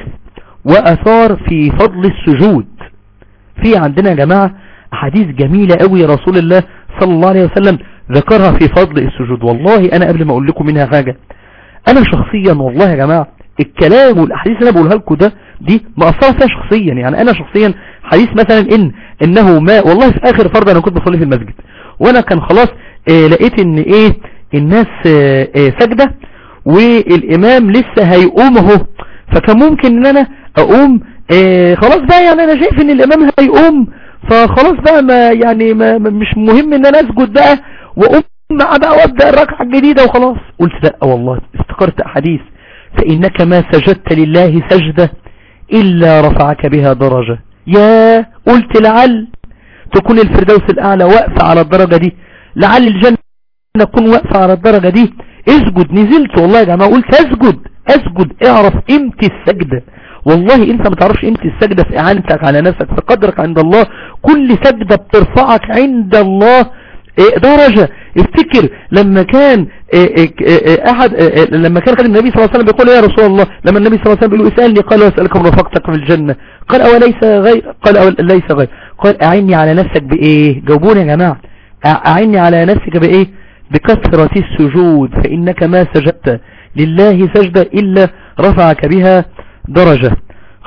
واثار في فضل السجود في عندنا يا جماعة احاديث جميلة قوي رسول الله صلى الله عليه وسلم ذكرها في فضل السجود والله انا قبل ما اقول لكم منها حاجة انا شخصيا والله يا جماعة الكلام والاحاديث اللي انا بقولها لكم ده دي مأثرة فيها شخصيا يعني انا شخصيا حديث مثلا ان انه ما والله في اخر فرض انا كنت بصلي في المسجد وانا كان خلاص آه لقيت ان ايه الناس آه آه سجدة والامام لسه هيقوم اهو فكان ممكن ان انا اقوم آه خلاص بقى يعني انا شايف ان الامام هيقوم فخلاص بقى ما يعني ما مش مهم ان انا اسجد بقى واقوم مع بقى وابدا الركعه الجديده وخلاص قلت لا والله افتكرت احاديث فانك ما سجدت لله سجده الا رفعك بها درجه يا قلت لعل تكون الفردوس الاعلى واقفه على الدرجه دي لعل الجنه تكون واقفه على الدرجه دي اسجد نزلت والله يا جماعه قلت اسجد اسجد اعرف قيمه السجده والله انت ما تعرفش قيمه السجده في اعانتك على نفسك في قدرك عند الله كل سجده بترفعك عند الله درجة افتكر لما كان احد لما كان النبي صلى الله عليه وسلم بيقول يا رسول الله لما النبي صلى الله عليه وسلم بيقول اسألني قال واسألكم رفقتك في الجنة قال اوليس غير قال أو ليس غير قال اعني على نفسك بايه جاوبوني يا جماعة اعني على نفسك بايه بكثرة السجود فانك ما سجدت لله سجدة الا رفعك بها درجة خلاص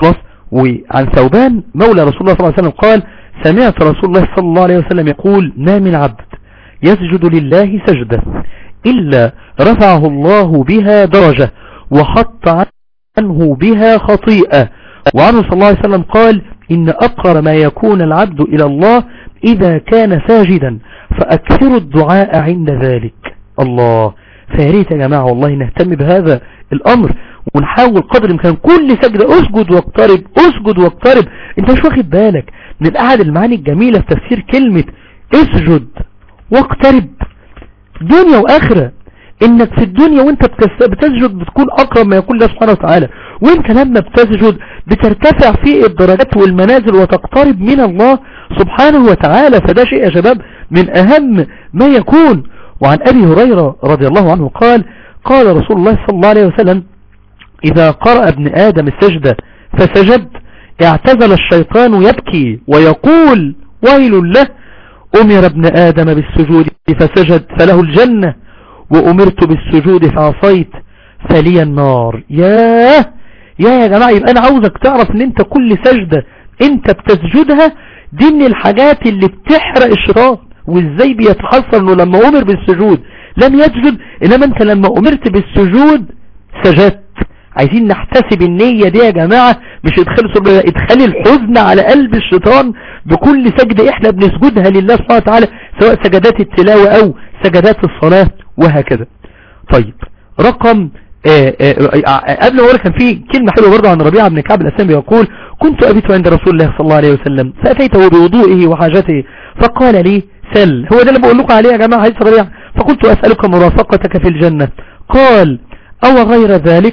وعن ثوبان مولى رسول الله صلى الله عليه وسلم قال سمعت رسول الله صلى الله عليه وسلم يقول ما من عبد يسجد لله سجدة إلا رفعه الله بها درجة وحط عنه بها خطيئة وعنه صلى الله عليه وسلم قال إن أقر ما يكون العبد إلى الله إذا كان ساجدا فأكثر الدعاء عند ذلك الله فياريت يا جماعة والله نهتم بهذا الأمر ونحاول قدر الإمكان كل سجدة أسجد واقترب أسجد واقترب انت مش واخد بالك من أحد المعاني الجميلة في تفسير كلمة اسجد واقترب دنيا وآخرة انك في الدنيا وانت بتسجد بتكون اقرب ما يكون الله سبحانه وتعالى وانت لما بتسجد بترتفع في الدرجات والمنازل وتقترب من الله سبحانه وتعالى فده شيء يا شباب من اهم ما يكون وعن ابي هريرة رضي الله عنه قال قال رسول الله صلى الله عليه وسلم اذا قرأ ابن ادم السجدة فسجد اعتزل الشيطان يبكي ويقول ويل له امر ابن ادم بالسجود فسجد فله الجنة وأمرت بالسجود فعصيت فلي النار ياه يا يا جماعة يبقى أنا عاوزك تعرف ان انت كل سجدة انت بتسجدها دي من الحاجات اللي بتحرق الشيطان وازاي بيتحصل انه لما امر بالسجود لم يسجد انما انت لما امرت بالسجود سجدت عايزين نحتسب النية دي يا جماعة مش ادخال ادخال الحزن على قلب الشيطان بكل سجدة احنا بنسجدها لله سبحانه وتعالى سواء سجدات التلاوة او سجدات الصلاة وهكذا طيب رقم آآ آآ قبل ما اقول كان في كلمة حلوة برضه عن ربيعة بن كعب الاسلامي يقول كنت ابيت عند رسول الله صلى الله عليه وسلم فاتيته بوضوئه وحاجته فقال لي سل هو ده اللي بقول لكم عليه يا جماعة حديث ربيعة فقلت اسألك مرافقتك في الجنة قال او غير ذلك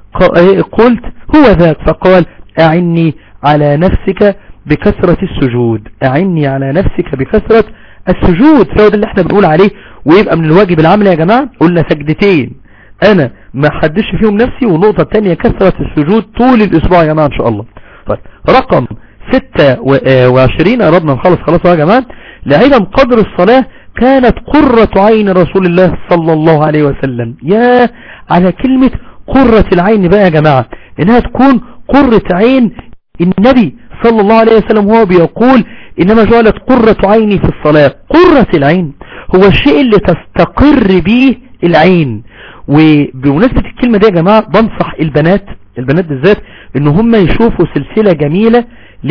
قلت هو ذاك فقال اعني على نفسك بكثرة السجود اعني على نفسك بكثرة السجود فهو ده اللي احنا بنقول عليه ويبقى من الواجب العمل يا جماعة قلنا سجدتين انا ما حدش فيهم نفسي والنقطة الثانية كثرة السجود طول الاسبوع يا جماعة ان شاء الله طيب رقم 26 قربنا نخلص خلاص يا جماعة لعلم قدر الصلاة كانت قرة عين رسول الله صلى الله عليه وسلم يا على كلمة قرة العين بقى يا جماعة انها تكون قرة عين النبي صلى الله عليه وسلم هو بيقول انما جعلت قرة عيني في الصلاة قرة العين هو الشيء اللي تستقر به العين وبمناسبة الكلمة دي يا جماعة بنصح البنات البنات بالذات ان هم يشوفوا سلسلة جميلة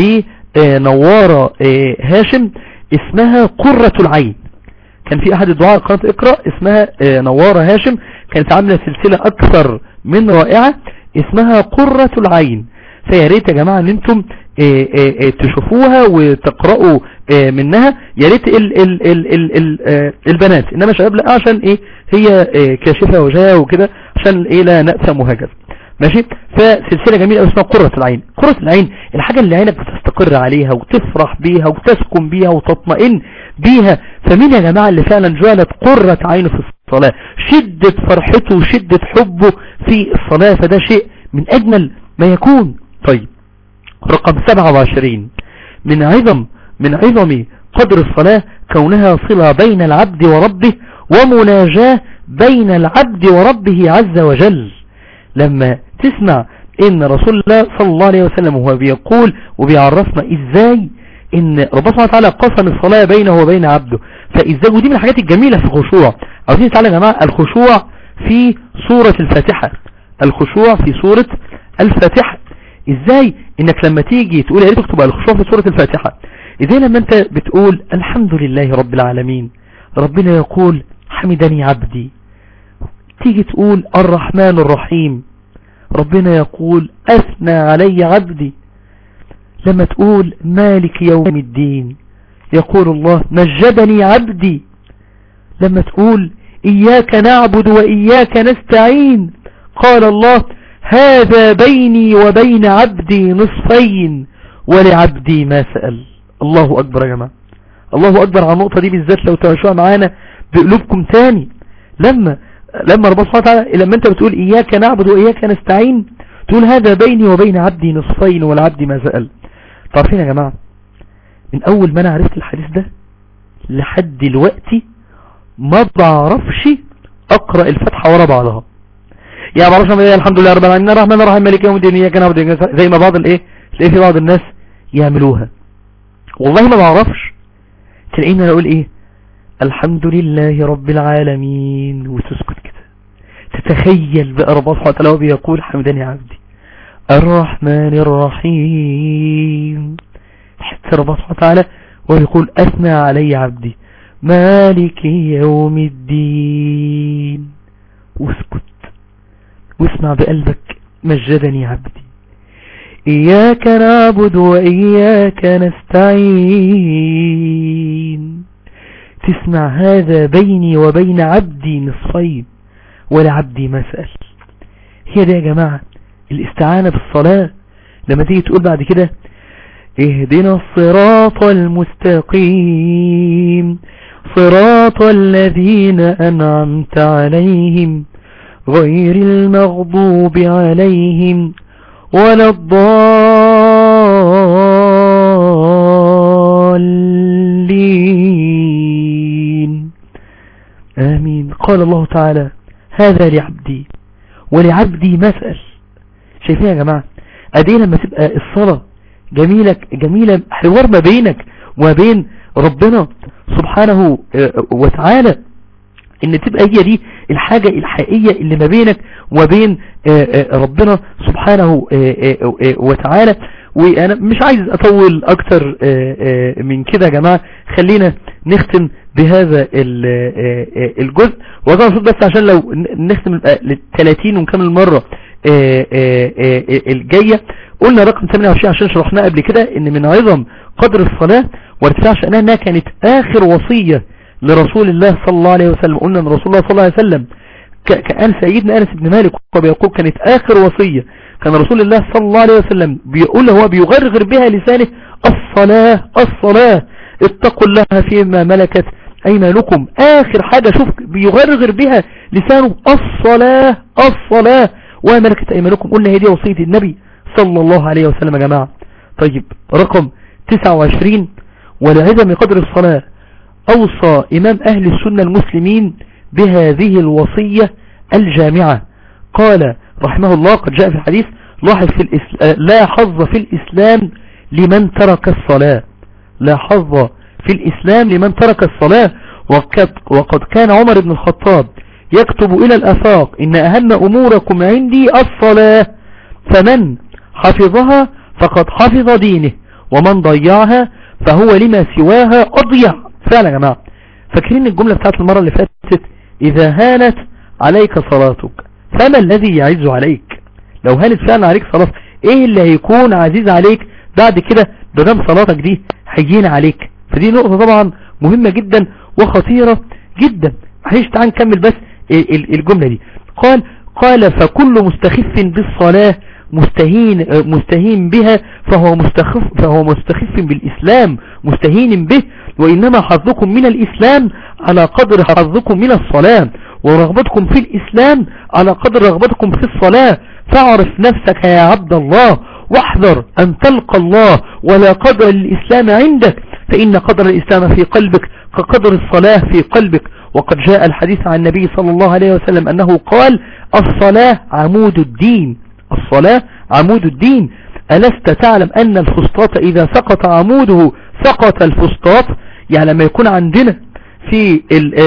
لنوارة هاشم اسمها قرة العين كان في احد الدعاء قناة اقرأ اسمها نوارة هاشم كانت عاملة سلسلة اكثر من رائعة اسمها قرة العين فيا ريت يا جماعة ان انتم اي اي تشوفوها وتقرأوا منها يا ريت ال ال ال ال ال البنات انما شباب لا عشان ايه هي كاشفة وجهها وكده عشان ايه لا نأثم وهكذا ماشي فسلسلة جميلة اسمها قرة العين قرة العين الحاجة اللي عينك بتستقر عليها وتفرح بيها وتسكن بيها وتطمئن بيها فمين يا جماعة اللي فعلا جعلت قرة عينه في الصلاة شدة فرحته وشدة حبه في الصلاة فده شيء من اجمل ما يكون طيب رقم 27 من عظم من عظم قدر الصلاة كونها صلة بين العبد وربه ومناجاة بين العبد وربه عز وجل لما تسمع ان رسول الله صلى الله عليه وسلم وهو بيقول وبيعرفنا ازاي ان ربنا سبحانه وتعالى قسم الصلاة بينه وبين عبده فازاي ودي من الحاجات الجميلة في الخشوع عاوزين تعالى يا جماعة الخشوع في سورة الفاتحة الخشوع في سورة الفاتحة ازاي انك لما تيجي تقول يا ريت تكتب الخشوع في سورة الفاتحة ازاي لما انت بتقول الحمد لله رب العالمين ربنا يقول حمدني عبدي تيجي تقول الرحمن الرحيم ربنا يقول اثنى علي عبدي لما تقول مالك يوم الدين يقول الله مجدني عبدي لما تقول إياك نعبد وإياك نستعين قال الله هذا بيني وبين عبدي نصفين ولعبدي ما سأل الله أكبر يا جماعة الله أكبر على النقطة دي بالذات لو تمشوها معانا بقلوبكم تاني لما لما ربنا سبحانه وتعالى لما انت بتقول إياك نعبد وإياك نستعين تقول هذا بيني وبين عبدي نصفين ولعبدي ما سأل تعرفين يا جماعة من أول ما أنا عرفت الحديث ده لحد دلوقتي ما بعرفش أقرأ الفتحة ورا بعضها يا بعرفش الحمد لله رب العالمين الرحمن الرحيم مالك يوم الدين إياك نعبد زي ما بعض الايه تلاقي في بعض الناس يعملوها والله ما بعرفش تلاقيني انا اقول ايه الحمد لله رب العالمين وتسكت كده تتخيل بقى ربنا سبحانه وتعالى بيقول حمدني عبدي الرحمن الرحيم حتى ربنا سبحانه وتعالى ويقول أثنى علي عبدي مالك يوم الدين واسكت واسمع بقلبك مجدني عبدي إياك نعبد وإياك نستعين تسمع هذا بيني وبين عبدي نصفين ولعبدي مسأل هي ده يا جماعة الاستعانة بالصلاة لما تيجي تقول بعد كده اهدنا الصراط المستقيم صراط الذين أنعمت عليهم غير المغضوب عليهم ولا الضالين آمين قال الله تعالى هذا لعبدي ولعبدي مسأل شايفين يا جماعة أدي لما تبقى الصلاة جميلة جميلة حوار ما بينك وبين ربنا سبحانه وتعالى ان تبقى هي دي الحاجة الحقيقية اللي ما بينك وبين ربنا سبحانه وتعالى وانا مش عايز اطول اكتر من كده يا جماعة خلينا نختم بهذا الجزء وأنا بس عشان لو نختم ل 30 ونكمل مرة الجاية قلنا رقم 28 عشان شرحناه قبل كده ان من عظم قدر الصلاة وارتفاع شأنها انها كانت اخر وصية لرسول الله صلى الله عليه وسلم قلنا ان رسول الله صلى الله عليه وسلم كان سيدنا انس بن مالك وبيقول كانت اخر وصية كان رسول الله صلى الله عليه وسلم بيقول هو بيغرغر بها لسانه الصلاة الصلاة اتقوا الله فيما ملكت ايمانكم اخر حاجة شوف بيغرغر بها لسانه الصلاة الصلاة وملكت ايمانكم قلنا هي دي وصية النبي صلى الله عليه وسلم يا جماعة طيب رقم 29 ولعظم قدر الصلاة أوصى إمام أهل السنة المسلمين بهذه الوصية الجامعة قال رحمه الله قد جاء في الحديث لاحظ في الإسلام لا حظ في الإسلام لمن ترك الصلاة لا حظ في الإسلام لمن ترك الصلاة وقد, وقد كان عمر بن الخطاب يكتب إلى الأفاق إن أهم أموركم عندي الصلاة فمن حفظها فقد حفظ دينه ومن ضيعها فهو لما سواها أضيع فعلا يا جماعة فاكرين الجملة بتاعت المرة اللي فاتت إذا هانت عليك صلاتك فما الذي يعز عليك لو هانت فعلا عليك صلاة ايه اللي هيكون عزيز عليك بعد كده بدم صلاتك دي هيجين عليك فدي نقطة طبعا مهمة جدا وخطيرة جدا معلش تعال نكمل بس الجملة دي قال قال فكل مستخف بالصلاة مستهين مستهين بها فهو مستخف فهو مستخف بالإسلام مستهين به وإنما حظكم من الإسلام على قدر حظكم من الصلاة ورغبتكم في الإسلام على قدر رغبتكم في الصلاة فاعرف نفسك يا عبد الله واحذر أن تلقى الله ولا قدر للإسلام عندك فإن قدر الإسلام في قلبك كقدر الصلاة في قلبك وقد جاء الحديث عن النبي صلى الله عليه وسلم أنه قال الصلاة عمود الدين الصلاة عمود الدين ألست تعلم أن الفسطاط إذا سقط عموده سقط الفسطاط يعني لما يكون عندنا في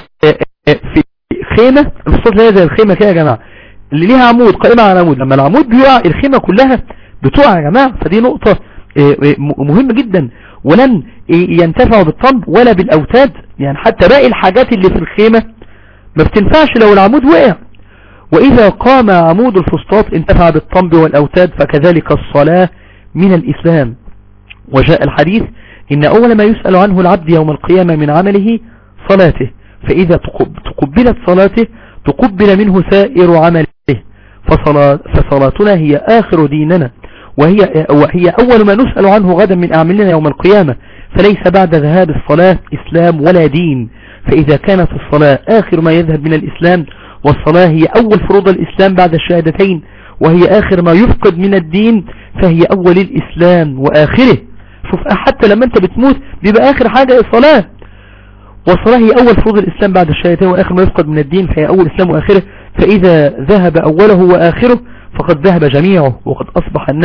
في خيمة الفسطاط هي زي الخيمة كده يا جماعة اللي ليها عمود قائمة على عمود لما العمود بيقع الخيمة كلها بتقع يا جماعة فدي نقطة مهمة جدا ولن ينتفعوا بالطنب ولا بالأوتاد يعني حتى باقي الحاجات اللي في الخيمة ما بتنفعش لو العمود وقع وإذا قام عمود الفسطاط انتفع بالطنب والأوتاد فكذلك الصلاة من الإسلام وجاء الحديث إن أول ما يسأل عنه العبد يوم القيامة من عمله صلاته فإذا تقبلت صلاته تقبل منه سائر عمله فصلاة فصلاتنا هي آخر ديننا وهي, وهي أول ما نسأل عنه غدا من أعمالنا يوم القيامة فليس بعد ذهاب الصلاة إسلام ولا دين فإذا كانت الصلاة آخر ما يذهب من الإسلام والصلاة هي أول فروض الإسلام بعد الشهادتين وهي آخر ما يفقد من الدين فهي أول الإسلام وآخره شوف حتى لما أنت بتموت بيبقى آخر حاجة الصلاة والصلاة هي أول فروض الإسلام بعد الشهادتين وآخر ما يفقد من الدين فهي أول الإسلام وآخره فإذا ذهب أوله وآخره فقد ذهب جميعه وقد أصبح الناس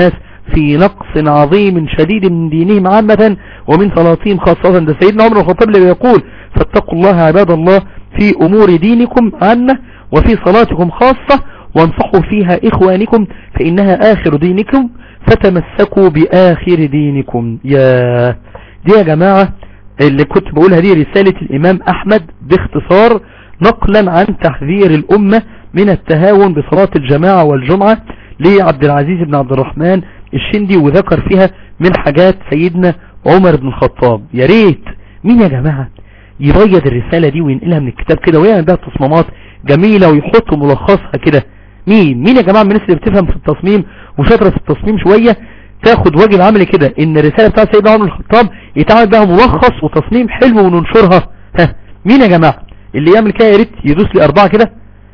في نقص عظيم شديد من دينهم عامة ومن صلاتهم خاصة ده سيدنا عمر الخطاب اللي يقول فاتقوا الله عباد الله في أمور دينكم عامة وفي صلاتكم خاصة وانصحوا فيها إخوانكم فإنها آخر دينكم فتمسكوا بآخر دينكم يا دي يا جماعة اللي كنت بقولها دي رسالة الإمام أحمد باختصار نقلا عن تحذير الأمة من التهاون بصلاة الجماعة والجمعة لعبد العزيز بن عبد الرحمن الشندي وذكر فيها من حاجات سيدنا عمر بن الخطاب يا ريت مين يا جماعة يبيض الرسالة دي وينقلها من الكتاب كده ويعمل بها تصميمات جميلة ويحط ملخصها كده مين مين يا جماعة من الناس اللي بتفهم في التصميم وشاطرة في التصميم شوية تاخد واجب عملي كده ان الرسالة بتاعت سيدنا عمر بن الخطاب يتعمل بها ملخص وتصميم حلو وننشرها ها مين يا جماعة اللي يعمل كده يا ريت يدوس لي اربعة كده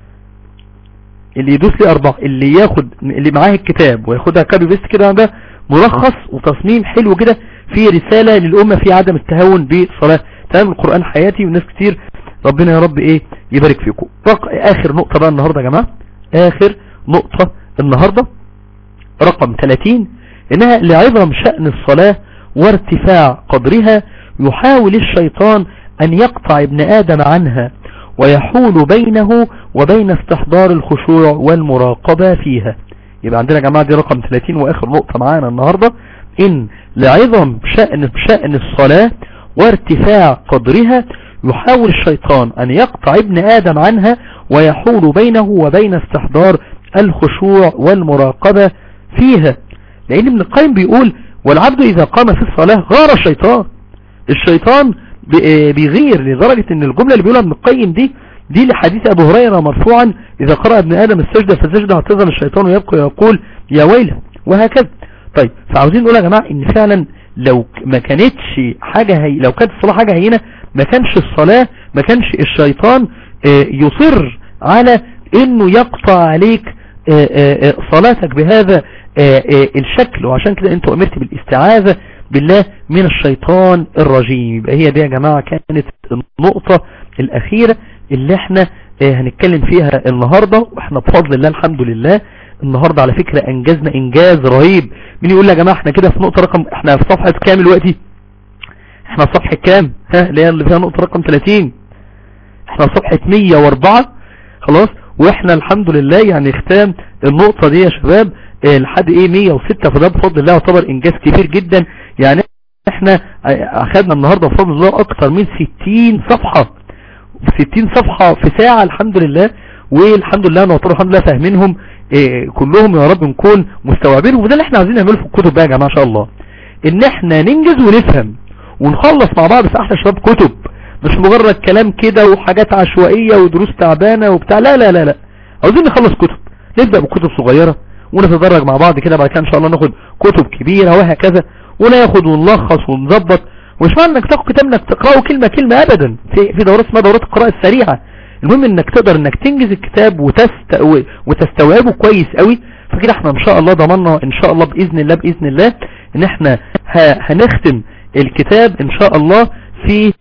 اللي يدوس لي اربعة اللي ياخد اللي معاه الكتاب وياخدها كابي بيست كده ده ملخص وتصميم حلو كده في رسالة للأمة في عدم التهاون بالصلاة تمام القرآن حياتي وناس كتير ربنا يا رب ايه يبارك فيكم اخر نقطة بقى النهاردة يا جماعة اخر نقطة النهاردة رقم 30 انها لعظم شأن الصلاة وارتفاع قدرها يحاول الشيطان ان يقطع ابن ادم عنها ويحول بينه وبين استحضار الخشوع والمراقبة فيها يبقى عندنا يا جماعة دي رقم 30 واخر نقطة معانا النهاردة ان لعظم شأن شأن الصلاة وارتفاع قدرها يحاول الشيطان ان يقطع ابن ادم عنها ويحول بينه وبين استحضار الخشوع والمراقبة فيها لان ابن القيم بيقول والعبد اذا قام في الصلاة غار الشيطان الشيطان بيغير لدرجة ان الجملة اللي بيقولها ابن القيم دي دي لحديث ابو هريرة مرفوعا اذا قرأ ابن ادم السجدة فالسجدة اعتذر الشيطان ويبقى يقول يا ويله وهكذا طيب فعاوزين نقول يا جماعة ان فعلا لو ما كانتش حاجة هي لو كانت الصلاة حاجة هينة ما كانش الصلاة ما كانش الشيطان يصر على انه يقطع عليك صلاتك بهذا الشكل وعشان كده انتوا امرت بالاستعاذة بالله من الشيطان الرجيم يبقى هي دي يا جماعة كانت النقطة الاخيرة اللي احنا هنتكلم فيها النهاردة واحنا بفضل الله الحمد لله النهاردة على فكرة انجزنا انجاز رهيب مين يقول يا جماعة احنا كده في نقطة رقم احنا في صفحة كام دلوقتي احنا في صفحة كام ها اللي هي اللي فيها نقطة رقم 30 احنا في صفحة 104 خلاص واحنا الحمد لله يعني ختام النقطة دي يا شباب اه لحد ايه 106 فده بفضل الله يعتبر انجاز كبير جدا يعني احنا اخدنا النهاردة بفضل الله اكتر من 60 صفحة 60 صفحة في ساعة الحمد لله والحمد لله نوطر الحمد لله فاهمينهم اه كلهم يا رب نكون مستوعبينهم وده اللي احنا عايزين نعمله في الكتب بقى يا جماعة ان شاء الله ان احنا ننجز ونفهم ونخلص مع بعض في احلى شباب كتب مش مجرد كلام كده وحاجات عشوائية ودروس تعبانة وبتاع لا لا لا لا عاوزين نخلص كتب نبدأ بكتب صغيرة ونتدرج مع بعض كده بعد كده ان شاء الله ناخد كتب كبيرة وهكذا وناخد ونلخص ونظبط ومش معنى انك تاخد كتاب انك تقرأه كلمة كلمة ابدا في في دورات اسمها دورات القراءة السريعة المهم انك تقدر انك تنجز الكتاب وتست... وتستوعبه كويس قوي فكده احنا ان شاء الله ضمننا ان شاء الله باذن الله باذن الله ان احنا ه... هنختم الكتاب ان شاء الله في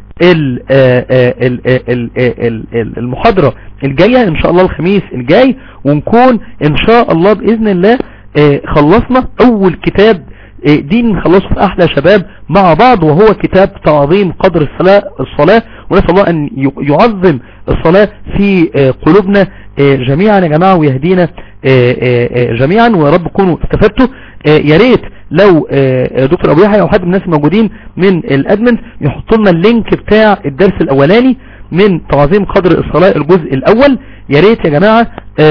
المحاضرة الجاية ان شاء الله الخميس الجاي ونكون ان شاء الله باذن الله خلصنا اول كتاب دي نخلصه في احلى شباب مع بعض وهو كتاب تعظيم قدر الصلاة الصلاة ونسأل الله ان يعظم الصلاة في قلوبنا جميعا يا جماعة ويهدينا جميعا ويا رب تكونوا استفدتوا يا ريت لو دكتور ابو يحيى او حد من الناس الموجودين من الادمن يحطوا لنا اللينك بتاع الدرس الاولاني من تعظيم قدر الصلاة الجزء الاول يا ريت يا جماعة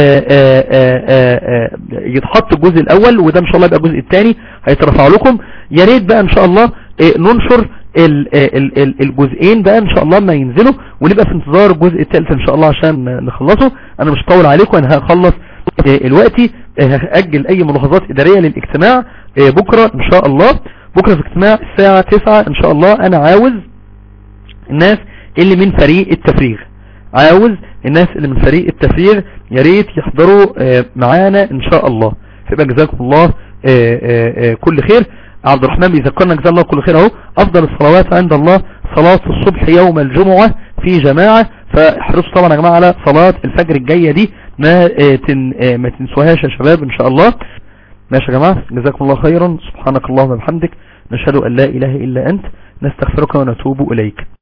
يتحط الجزء الاول وده ان شاء الله يبقى الجزء الثاني هيترفع لكم يا ريت بقى ان شاء الله ننشر الجزئين بقى ان شاء الله ما ينزلوا ونبقى في انتظار الجزء الثالث ان شاء الله عشان نخلصه انا مش هطول عليكم انا هخلص الوقتي هأجل اي ملاحظات ادارية للاجتماع بكرة ان شاء الله بكرة في اجتماع الساعة 9 ان شاء الله انا عاوز الناس اللي من فريق التفريغ عاوز الناس اللي من فريق التفريغ يا ريت يحضروا معانا ان شاء الله فيبقى جزاكم الله كل خير عبد الرحمن بيذكرنا جزاه الله كل خير اهو افضل الصلوات عند الله صلاة الصبح يوم الجمعة في جماعة فاحرصوا طبعا يا جماعة على صلاة الفجر الجاية دي ما تن ما تنسوهاش يا شباب ان شاء الله ماشي يا جماعة جزاكم الله خيرا سبحانك اللهم وبحمدك نشهد أن لا إله إلا أنت نستغفرك ونتوب إليك